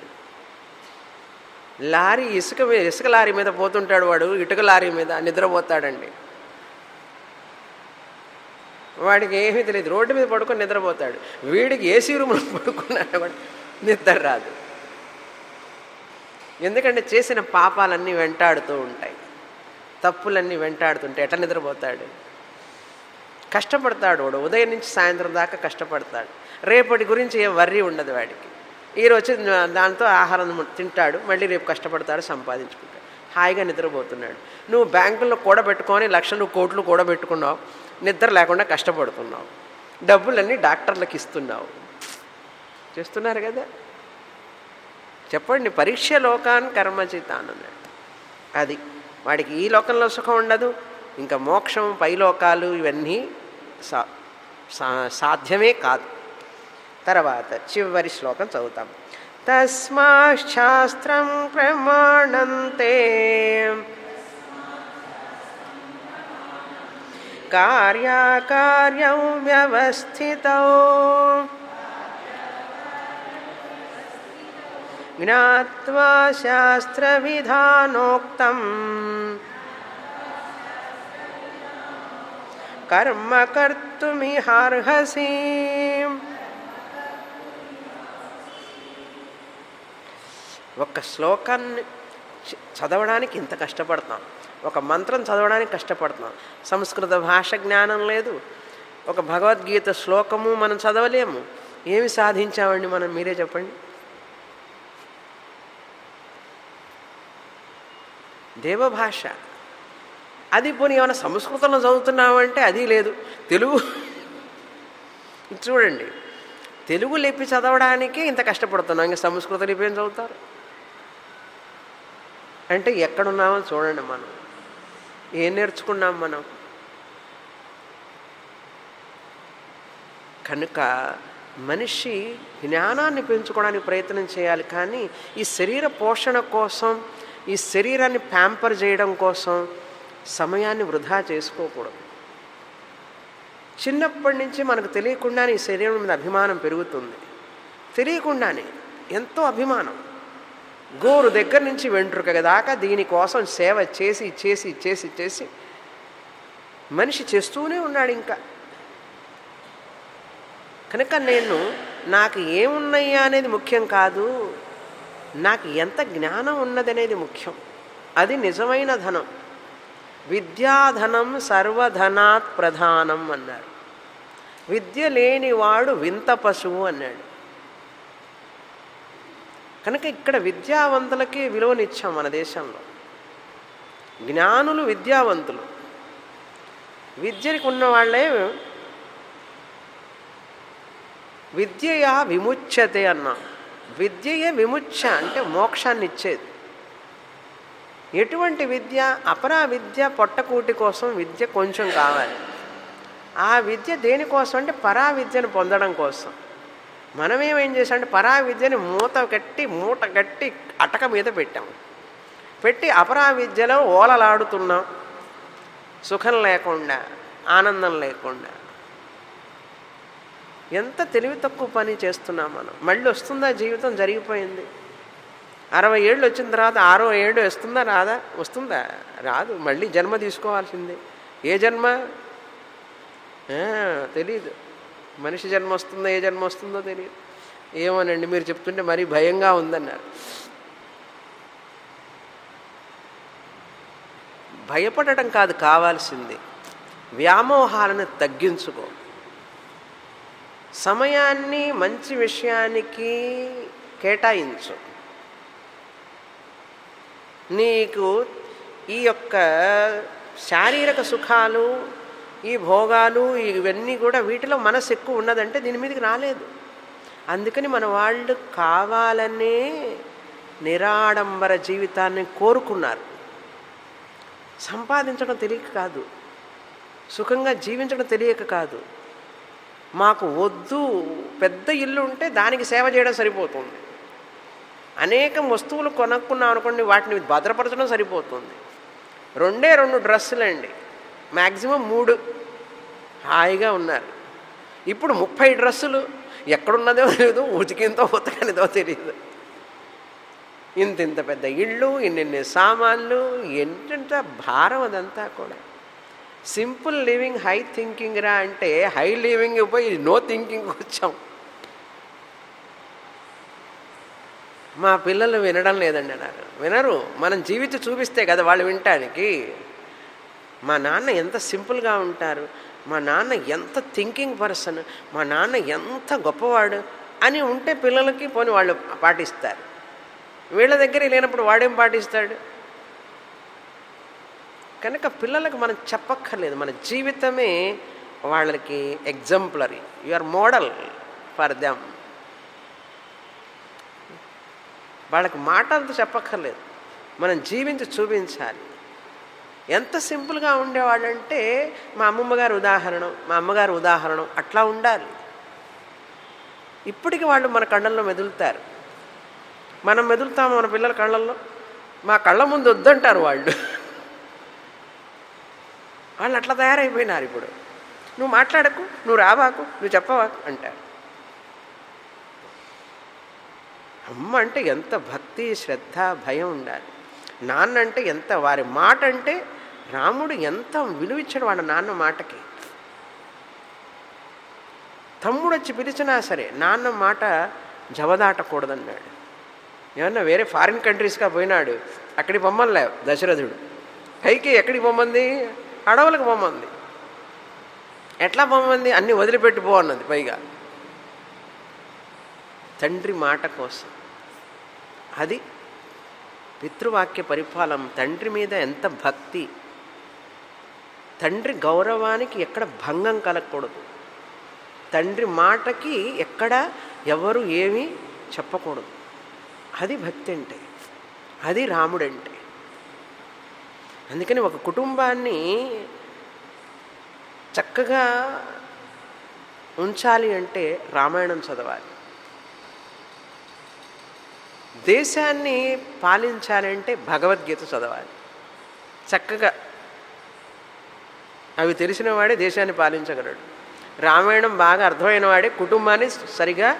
లారీ ఇసుక మీద ఇసుక లారీ మీద పోతుంటాడు వాడు ఇటుక లారీ మీద నిద్రపోతాడండి వాడికి ఏమీ తెలియదు రోడ్డు మీద పడుకొని నిద్రపోతాడు వీడికి ఏసీ రూమ్లో పడుకున్నాడు కూడా నిద్ర రాదు ఎందుకంటే చేసిన పాపాలన్నీ వెంటాడుతూ ఉంటాయి తప్పులన్నీ వెంటాడుతుంటే ఎట్లా నిద్రపోతాడు కష్టపడతాడు వాడు ఉదయం నుంచి సాయంత్రం దాకా కష్టపడతాడు రేపటి గురించి ఏం వర్రీ ఉండదు వాడికి ఈరోజు దాంతో ఆహారం తింటాడు మళ్ళీ రేపు కష్టపడతాడు సంపాదించుకుంటాడు హాయిగా నిద్రపోతున్నాడు నువ్వు బ్యాంకుల్లో కూడబెట్టుకొని లక్షలు కోట్లు కూడబెట్టుకున్నావు నిద్ర లేకుండా కష్టపడుతున్నావు డబ్బులన్నీ డాక్టర్లకు ఇస్తున్నావు చేస్తున్నారు కదా చెప్పండి పరీక్ష లోకాన్ కర్మచితాన్ అన్నాడు అది వాడికి ఈ లోకంలో సుఖం ఉండదు ఇంకా మోక్షం పైలోకాలు ఇవన్నీ సా సాధ్యమే కాదు తర్వాత చివరి శ్లోకం చదువుతాం తస్మాశాస్త్రం ప్రమాణంతే కార్యాకార్యం వ్యవస్థిత జ్ఞాత్వా శాస్త్రవిధానోక్తం కర్మ కర్తుమిహార్హసి ఒక శ్లోకాన్ని చదవడానికి ఇంత కష్టపడతాం ఒక మంత్రం చదవడానికి కష్టపడతాం సంస్కృత భాష జ్ఞానం లేదు ఒక భగవద్గీత శ్లోకము మనం చదవలేము ఏమి సాధించామండి మనం మీరే చెప్పండి దేవభాష అది పోనీ ఏమైనా సంస్కృతంలో చదువుతున్నామంటే అది లేదు తెలుగు చూడండి తెలుగు లిపి చదవడానికి ఇంత కష్టపడుతున్నాం ఇంకా సంస్కృత లిపి ఏం చదువుతారు అంటే ఎక్కడున్నామో చూడండి మనం ఏం నేర్చుకున్నాం మనం కనుక మనిషి జ్ఞానాన్ని పెంచుకోవడానికి ప్రయత్నం చేయాలి కానీ ఈ శరీర పోషణ కోసం ఈ శరీరాన్ని ప్యాంపర్ చేయడం కోసం సమయాన్ని వృధా చేసుకోకూడదు చిన్నప్పటి నుంచి మనకు తెలియకుండానే ఈ శరీరం మీద అభిమానం పెరుగుతుంది తెలియకుండానే ఎంతో అభిమానం గోరు దగ్గర నుంచి వెంట్రుక దాకా దీనికోసం సేవ చేసి చేసి చేసి చేసి మనిషి చేస్తూనే ఉన్నాడు ఇంకా కనుక నేను నాకు ఏమున్నాయా అనేది ముఖ్యం కాదు నాకు ఎంత జ్ఞానం ఉన్నదనేది ముఖ్యం అది నిజమైన ధనం విద్యాధనం సర్వధనాత్ ప్రధానం అన్నారు విద్య లేనివాడు వింత పశువు అన్నాడు కనుక ఇక్కడ విద్యావంతులకి విలువనిచ్చాం మన దేశంలో జ్ఞానులు విద్యావంతులు విద్యకి ఉన్న వాళ్ళే విద్యయా విముచ్యతే అన్నాం విద్యయే విముచ్చ అంటే మోక్షాన్ని ఇచ్చేది ఎటువంటి విద్య అపరా విద్య పొట్టకూటి కోసం విద్య కొంచెం కావాలి ఆ విద్య దేనికోసం అంటే పరా విద్యను పొందడం కోసం మనమేమేం చేసామంటే పరా విద్యని మూత కట్టి మూట కట్టి అటక మీద పెట్టాం పెట్టి అపరా విద్యలో ఓలలాడుతున్నాం సుఖం లేకుండా ఆనందం లేకుండా ఎంత తెలివి తక్కువ పని చేస్తున్నాం మనం మళ్ళీ వస్తుందా జీవితం జరిగిపోయింది అరవై ఏళ్ళు వచ్చిన తర్వాత ఆరో ఏడు వస్తుందా రాదా వస్తుందా రాదు మళ్ళీ జన్మ తీసుకోవాల్సిందే ఏ జన్మ తెలీదు మనిషి జన్మ వస్తుందో ఏ జన్మ వస్తుందో తెలియదు ఏమోనండి మీరు చెప్తుంటే మరీ భయంగా ఉందన్నారు భయపడటం కాదు కావాల్సింది వ్యామోహాలను తగ్గించుకో సమయాన్ని మంచి విషయానికి కేటాయించు నీకు ఈ యొక్క శారీరక సుఖాలు ఈ భోగాలు ఇవన్నీ కూడా వీటిలో మనసు ఎక్కువ ఉన్నదంటే దీని మీదకి రాలేదు అందుకని మన వాళ్ళు కావాలనే నిరాడంబర జీవితాన్ని కోరుకున్నారు సంపాదించడం తెలియక కాదు సుఖంగా జీవించడం తెలియక కాదు మాకు వద్దు పెద్ద ఇల్లు ఉంటే దానికి సేవ చేయడం సరిపోతుంది అనేకం వస్తువులు కొనుక్కున్నాం అనుకోండి వాటిని భద్రపరచడం సరిపోతుంది రెండే రెండు డ్రెస్సులండి మ్యాక్సిమం మూడు హాయిగా ఉన్నారు ఇప్పుడు ముప్పై డ్రెస్సులు ఎక్కడున్నదో తెలియదు ఉతికింతో ఉతకనిదో తెలియదు ఇంత ఇంత పెద్ద ఇళ్ళు ఇన్నిన్ని సామాన్లు ఎంతెంత భారం అదంతా కూడా సింపుల్ లివింగ్ హై థింకింగ్ రా అంటే హై లివింగ్ పోయి నో థింకింగ్ వచ్చాం మా పిల్లలు వినడం లేదండి నాకు వినరు మనం జీవితం చూపిస్తే కదా వాళ్ళు వినటానికి మా నాన్న ఎంత సింపుల్గా ఉంటారు మా నాన్న ఎంత థింకింగ్ పర్సన్ మా నాన్న ఎంత గొప్పవాడు అని ఉంటే పిల్లలకి పోని వాళ్ళు పాటిస్తారు వీళ్ళ దగ్గర లేనప్పుడు వాడేం పాటిస్తాడు కనుక పిల్లలకు మనం చెప్పక్కర్లేదు మన జీవితమే వాళ్ళకి exemplary or model for them వాళ్ళకి మాటలతో చెప్పక్కర్లేదు మనం జీవించి చూపించాలి ఎంత సింపుల్గా ఉండేవాళ్ళంటే మా అమ్మమ్మ గారి ఉదాహరణ మా అమ్మగారి ఉదాహరణ అట్లా ఉండాలి ఇప్పటికి వాళ్ళు మన కళ్ళల్లో మెదులుతారు మనం మెదులుతాము మన పిల్లల కళ్ళల్లో మా కళ్ళ ముందు వద్దంటారు వాళ్ళు వాళ్ళు అట్లా తయారైపోయినారు ఇప్పుడు నువ్వు మాట్లాడకు నువ్వు రావాకు నువ్వు చెప్పవాకు అంటారు అమ్మ అంటే ఎంత భక్తి శ్రద్ధ భయం ఉండాలి నాన్న అంటే ఎంత వారి మాట అంటే రాముడు ఎంత విలువిచ్చాడు వాళ్ళ నాన్న మాటకి తమ్ముడు వచ్చి పిలిచినా సరే నాన్న మాట జవదాటకూడదన్నాడు ఏమన్నా వేరే ఫారిన్ కంట్రీస్గా పోయినాడు అక్కడికి పొమ్మలే దశరథుడు పైకి ఎక్కడికి పొమ్మంది అడవులకు పొమ్మంది ఎట్లా పొమ్మంది అన్నీ వదిలిపెట్టి పో అన్నది పైగా తండ్రి మాట కోసం అది పితృవాక్య పరిపాలన తండ్రి మీద ఎంత భక్తి తండ్రి గౌరవానికి ఎక్కడ భంగం కలగకూడదు తండ్రి మాటకి ఎక్కడ ఎవరు ఏమీ చెప్పకూడదు అది భక్తి అంటే అది రాముడంటే అందుకని ఒక కుటుంబాన్ని చక్కగా ఉంచాలి అంటే రామాయణం చదవాలి దేశాన్ని పాలించాలంటే భగవద్గీత చదవాలి చక్కగా అవి తెలిసిన వాడే దేశాన్ని పాలించగలడు రామాయణం బాగా అర్థమైన వాడే కుటుంబాన్ని సరిగా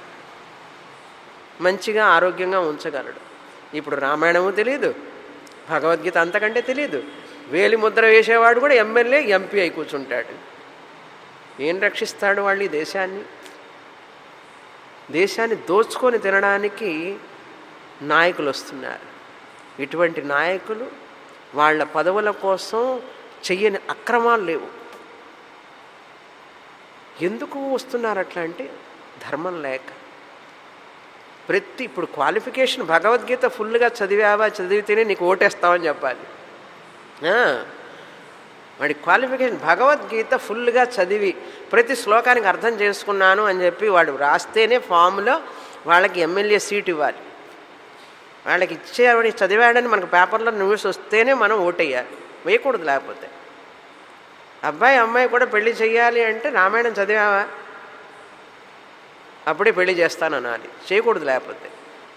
మంచిగా ఆరోగ్యంగా ఉంచగలడు ఇప్పుడు రామాయణము తెలియదు భగవద్గీత అంతకంటే తెలియదు వేలి ముద్ర వేసేవాడు కూడా ఎమ్మెల్యే ఎంపీ అయి కూర్చుంటాడు ఏం రక్షిస్తాడు వాళ్ళు ఈ దేశాన్ని దేశాన్ని దోచుకొని తినడానికి నాయకులు వస్తున్నారు ఇటువంటి నాయకులు వాళ్ళ పదవుల కోసం చెయ్యని అక్రమాలు లేవు ఎందుకు వస్తున్నారు అట్లా అంటే ధర్మం లేక ప్రతి ఇప్పుడు క్వాలిఫికేషన్ భగవద్గీత ఫుల్గా చదివావా చదివితేనే నీకు ఓటేస్తావని చెప్పాలి ఆ, వాడి క్వాలిఫికేషన్ భగవద్గీత ఫుల్గా చదివి ప్రతి శ్లోకానికి అర్థం చేసుకున్నాను అని చెప్పి వాడు రాస్తేనే ఫామ్లో వాళ్ళకి ఎమ్మెల్యే సీట్ ఇవ్వాలి వాళ్ళకి ఇచ్చేవాడి చదివాడని మనకు పేపర్లో న్యూస్ వస్తేనే మనం ఓటేయాలి వేయకూడదు లేకపోతే అబ్బాయి అమ్మాయి కూడా పెళ్లి చేయాలి అంటే రామాయణం చదివావా అప్పుడే పెళ్లి చేస్తాననాలి చేయకూడదు లేకపోతే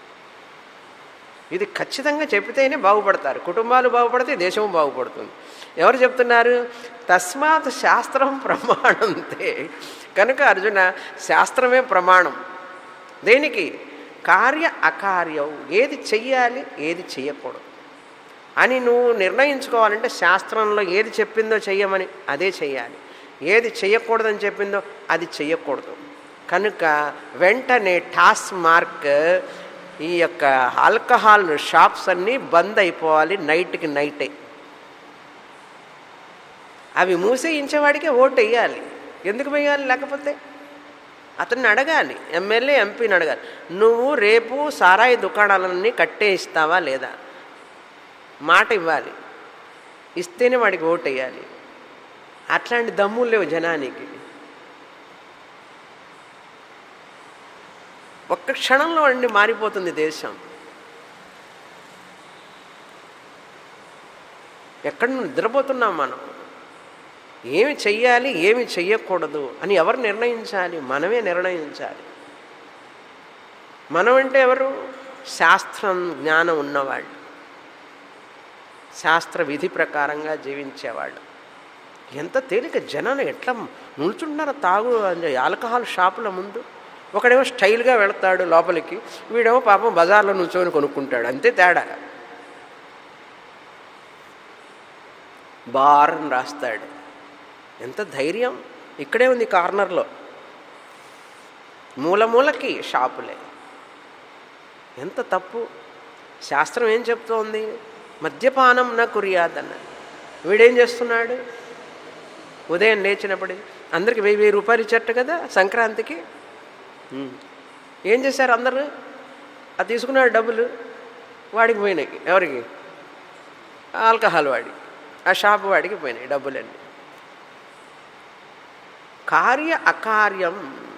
ఇది ఖచ్చితంగా చెప్తేనే బాగుపడతారు కుటుంబాలు బాగుపడితే దేశం బాగుపడుతుంది ఎవరు చెప్తున్నారు తస్మాత్ శాస్త్రం ప్రమాణంతే కనుక అర్జున శాస్త్రమే ప్రమాణం దేనికి కార్య అకార్యం ఏది చెయ్యాలి ఏది చెయ్యకూడదు అని నువ్వు నిర్ణయించుకోవాలంటే శాస్త్రంలో ఏది చెప్పిందో చెయ్యమని అదే చెయ్యాలి ఏది చెయ్యకూడదని చెప్పిందో అది చెయ్యకూడదు కనుక వెంటనే టాస్ మార్క్ ఈ యొక్క ఆల్కహాల్ షాప్స్ అన్నీ బంద్ అయిపోవాలి నైట్కి నైటే అవి మూసేయించేవాడికే ఓటు వేయాలి ఎందుకు వేయాలి లేకపోతే అతన్ని అడగాలి ఎమ్మెల్యే ఎంపీని అడగాలి నువ్వు రేపు సారాయి దుకాణాలన్నీ కట్టేయిస్తావా లేదా మాట ఇవ్వాలి ఇస్తేనే వాడికి ఓటు వేయాలి అట్లాంటి దమ్ములు లేవు జనానికి ఒక్క క్షణంలో అండి మారిపోతుంది దేశం ఎక్కడ నిద్రపోతున్నాం మనం ఏమి చెయ్యాలి ఏమి చెయ్యకూడదు అని ఎవరు నిర్ణయించాలి మనమే నిర్ణయించాలి మనం అంటే ఎవరు శాస్త్రం జ్ఞానం ఉన్నవాళ్ళు శాస్త్ర విధి ప్రకారంగా జీవించేవాళ్ళు ఎంత తేలిక జనాలు ఎట్లా నిల్చుంటున్నారో తాగు ఆల్కహాల్ షాపుల ముందు ఒకడేమో స్టైల్గా వెళతాడు లోపలికి వీడేమో పాపం బజార్లో నుంచొని కొనుక్కుంటాడు అంతే తేడా బార్ అని రాస్తాడు ఎంత ధైర్యం ఇక్కడే ఉంది కార్నర్లో మూల మూలకి షాపులే ఎంత తప్పు శాస్త్రం ఏం చెప్తోంది మద్యపానం నా కురియాదన్న వీడేం చేస్తున్నాడు ఉదయం లేచినప్పుడు అందరికి వెయ్యి వెయ్యి రూపాయలు ఇచ్చట్టు కదా సంక్రాంతికి ఉమ్. ఏం చేశారు అందరూ అది తీసుకున్నాడు డబ్బులు వాడికి పోయినాయి ఎవరికి ఆల్కహాల్ వాడి ఆ షాప్ వాడికి పోయినాయి డబ్బులన్నీ కార్య అకార్యం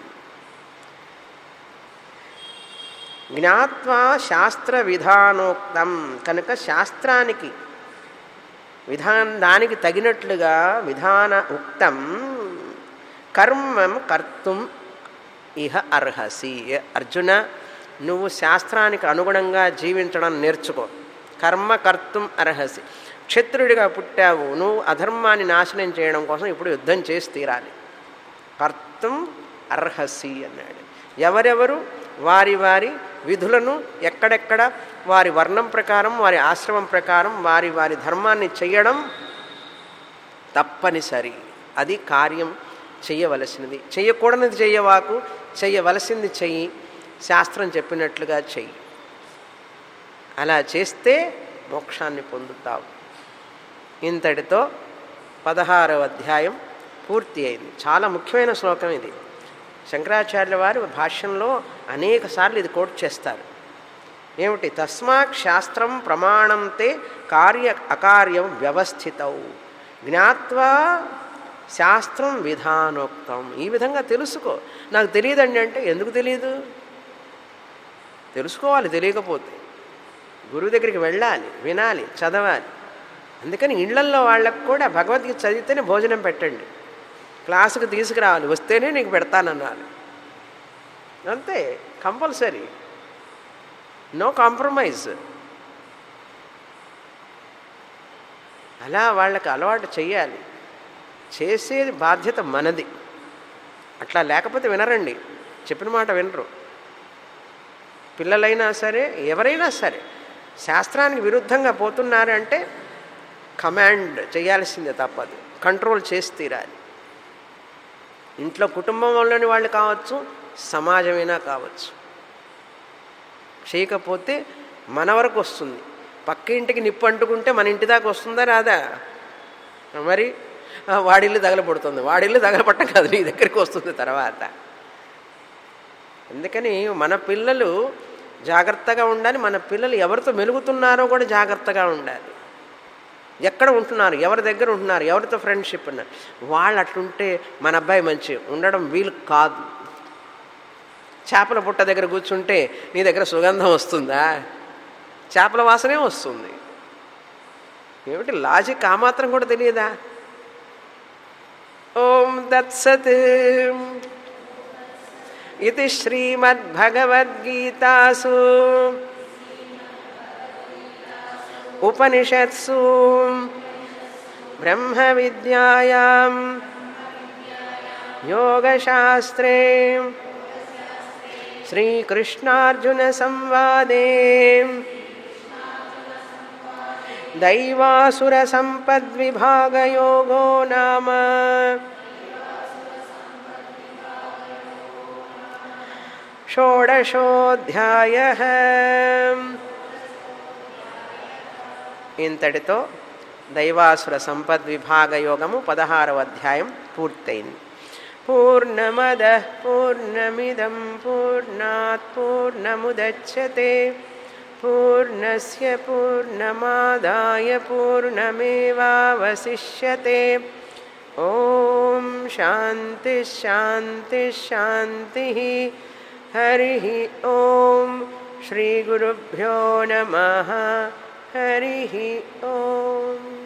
జ్ఞాత్వా శాస్త్ర విధానోక్తం కనుక శాస్త్రానికి విధాన దానికి తగినట్లుగా విధాన ఉక్తం కర్మం కర్తుం ఇహ అర్హసి అర్జున నువ్వు శాస్త్రానికి అనుగుణంగా జీవించడం నేర్చుకో కర్మ కర్తుం అర్హసి క్షత్రుడిగా పుట్టావు నువ్వు అధర్మాన్ని నాశనం చేయడం కోసం ఇప్పుడు యుద్ధం చేసి తీరాలి కర్తం అర్హసి అన్నాడు ఎవరెవరు వారి వారి విధులను ఎక్కడెక్కడ వారి వర్ణం ప్రకారం వారి ఆశ్రమం ప్రకారం వారి వారి ధర్మాన్ని చెయ్యడం తప్పనిసరి అది కార్యం చెయ్యవలసినది చెయ్యకూడనిది చెయ్యవాకు చెయ్యవలసింది చెయ్యి శాస్త్రం చెప్పినట్లుగా చెయ్యి అలా చేస్తే మోక్షాన్ని పొందుతావు ఇంతటితో పదహారవ అధ్యాయం పూర్తి అయింది చాలా ముఖ్యమైన శ్లోకం ఇది శంకరాచార్యుల వారు భాష్యంలో అనేక సార్లు ఇది కోట్ చేస్తారు ఏమిటి తస్మాత్ శాస్త్రం ప్రమాణంతే కార్య అకార్యం వ్యవస్థితౌ జ్ఞాత్వా శాస్త్రం విధానోక్తం ఈ విధంగా తెలుసుకో నాకు తెలియదండి అంటే ఎందుకు తెలియదు తెలుసుకోవాలి తెలియకపోతే గురువు దగ్గరికి వెళ్ళాలి వినాలి చదవాలి అందుకని ఇళ్లల్లో వాళ్ళకు కూడా భగవద్గీత చదివితేనే భోజనం పెట్టండి క్లాసుకు తీసుకురావాలి వస్తేనే నీకు పెడతానన్నాను అంతే కంపల్సరీ నో కాంప్రమైజ్ అలా వాళ్ళకి అలవాటు చెయ్యాలి చేసేది బాధ్యత మనది అట్లా లేకపోతే వినరండి చెప్పిన మాట వినరు పిల్లలైనా సరే ఎవరైనా సరే శాస్త్రానికి విరుద్ధంగా పోతున్నారు అంటే కమాండ్ చేయాల్సిందే తప్పదు కంట్రోల్ చేసి తీరాలి ఇంట్లో కుటుంబంలోని వాళ్ళు కావచ్చు సమాజమైనా కావచ్చు చేయకపోతే మన వరకు వస్తుంది పక్క ఇంటికి నిప్పు అంటుకుంటే మన ఇంటి దాకా వస్తుందా రాదా మరి ఆ, వాడిల్లు తగలబడుతుంది వాడిల్లు తగలబట్టం కాదు నీ దగ్గరికి వస్తుంది తర్వాత అందుకని మన పిల్లలు జాగ్రత్తగా ఉండాలి మన పిల్లలు ఎవరితో మెలుగుతున్నారో కూడా జాగ్రత్తగా ఉండాలి ఎక్కడ ఉంటున్నారు ఎవరి దగ్గర ఉంటున్నారు ఎవరితో ఫ్రెండ్షిప్ ఉన్నారు వాళ్ళు అట్లుంటే మన అబ్బాయి మంచి ఉండడం వీలు కాదు చేపల పుట్ట దగ్గర కూర్చుంటే నీ దగ్గర సుగంధం వస్తుందా చేపల వాసనే వస్తుంది ఏమిటి లాజిక్ ఆ మాత్రం కూడా తెలియదా ఓం దత్సత్ ఇది శ్రీమద్భగవద్గీతాసు ఉపనిషత్సు బ్రహ్మ విద్యాయాం యోగశాస్త్రే శ్రీకృష్ణార్జున సంవాదే దైవాసుర సంపద్విభాగయోగో నామ షోడశోధ్యాయ ఇంతటితో దైవాసుర సంపద్విభాగ యోగము పదహారవ అధ్యాయం పూర్తయింది పూర్ణమద పూర్ణమిదం పూర్ణాత్ పూర్ణముదచ్చతే పూర్ణస్య పూర్ణమాదాయ పూర్ణమేవావశిష్యతే ఓం శాంతి శాంతి శాంతి హరి ఓం శ్రీగురుభ్యో నమ హరి ఓం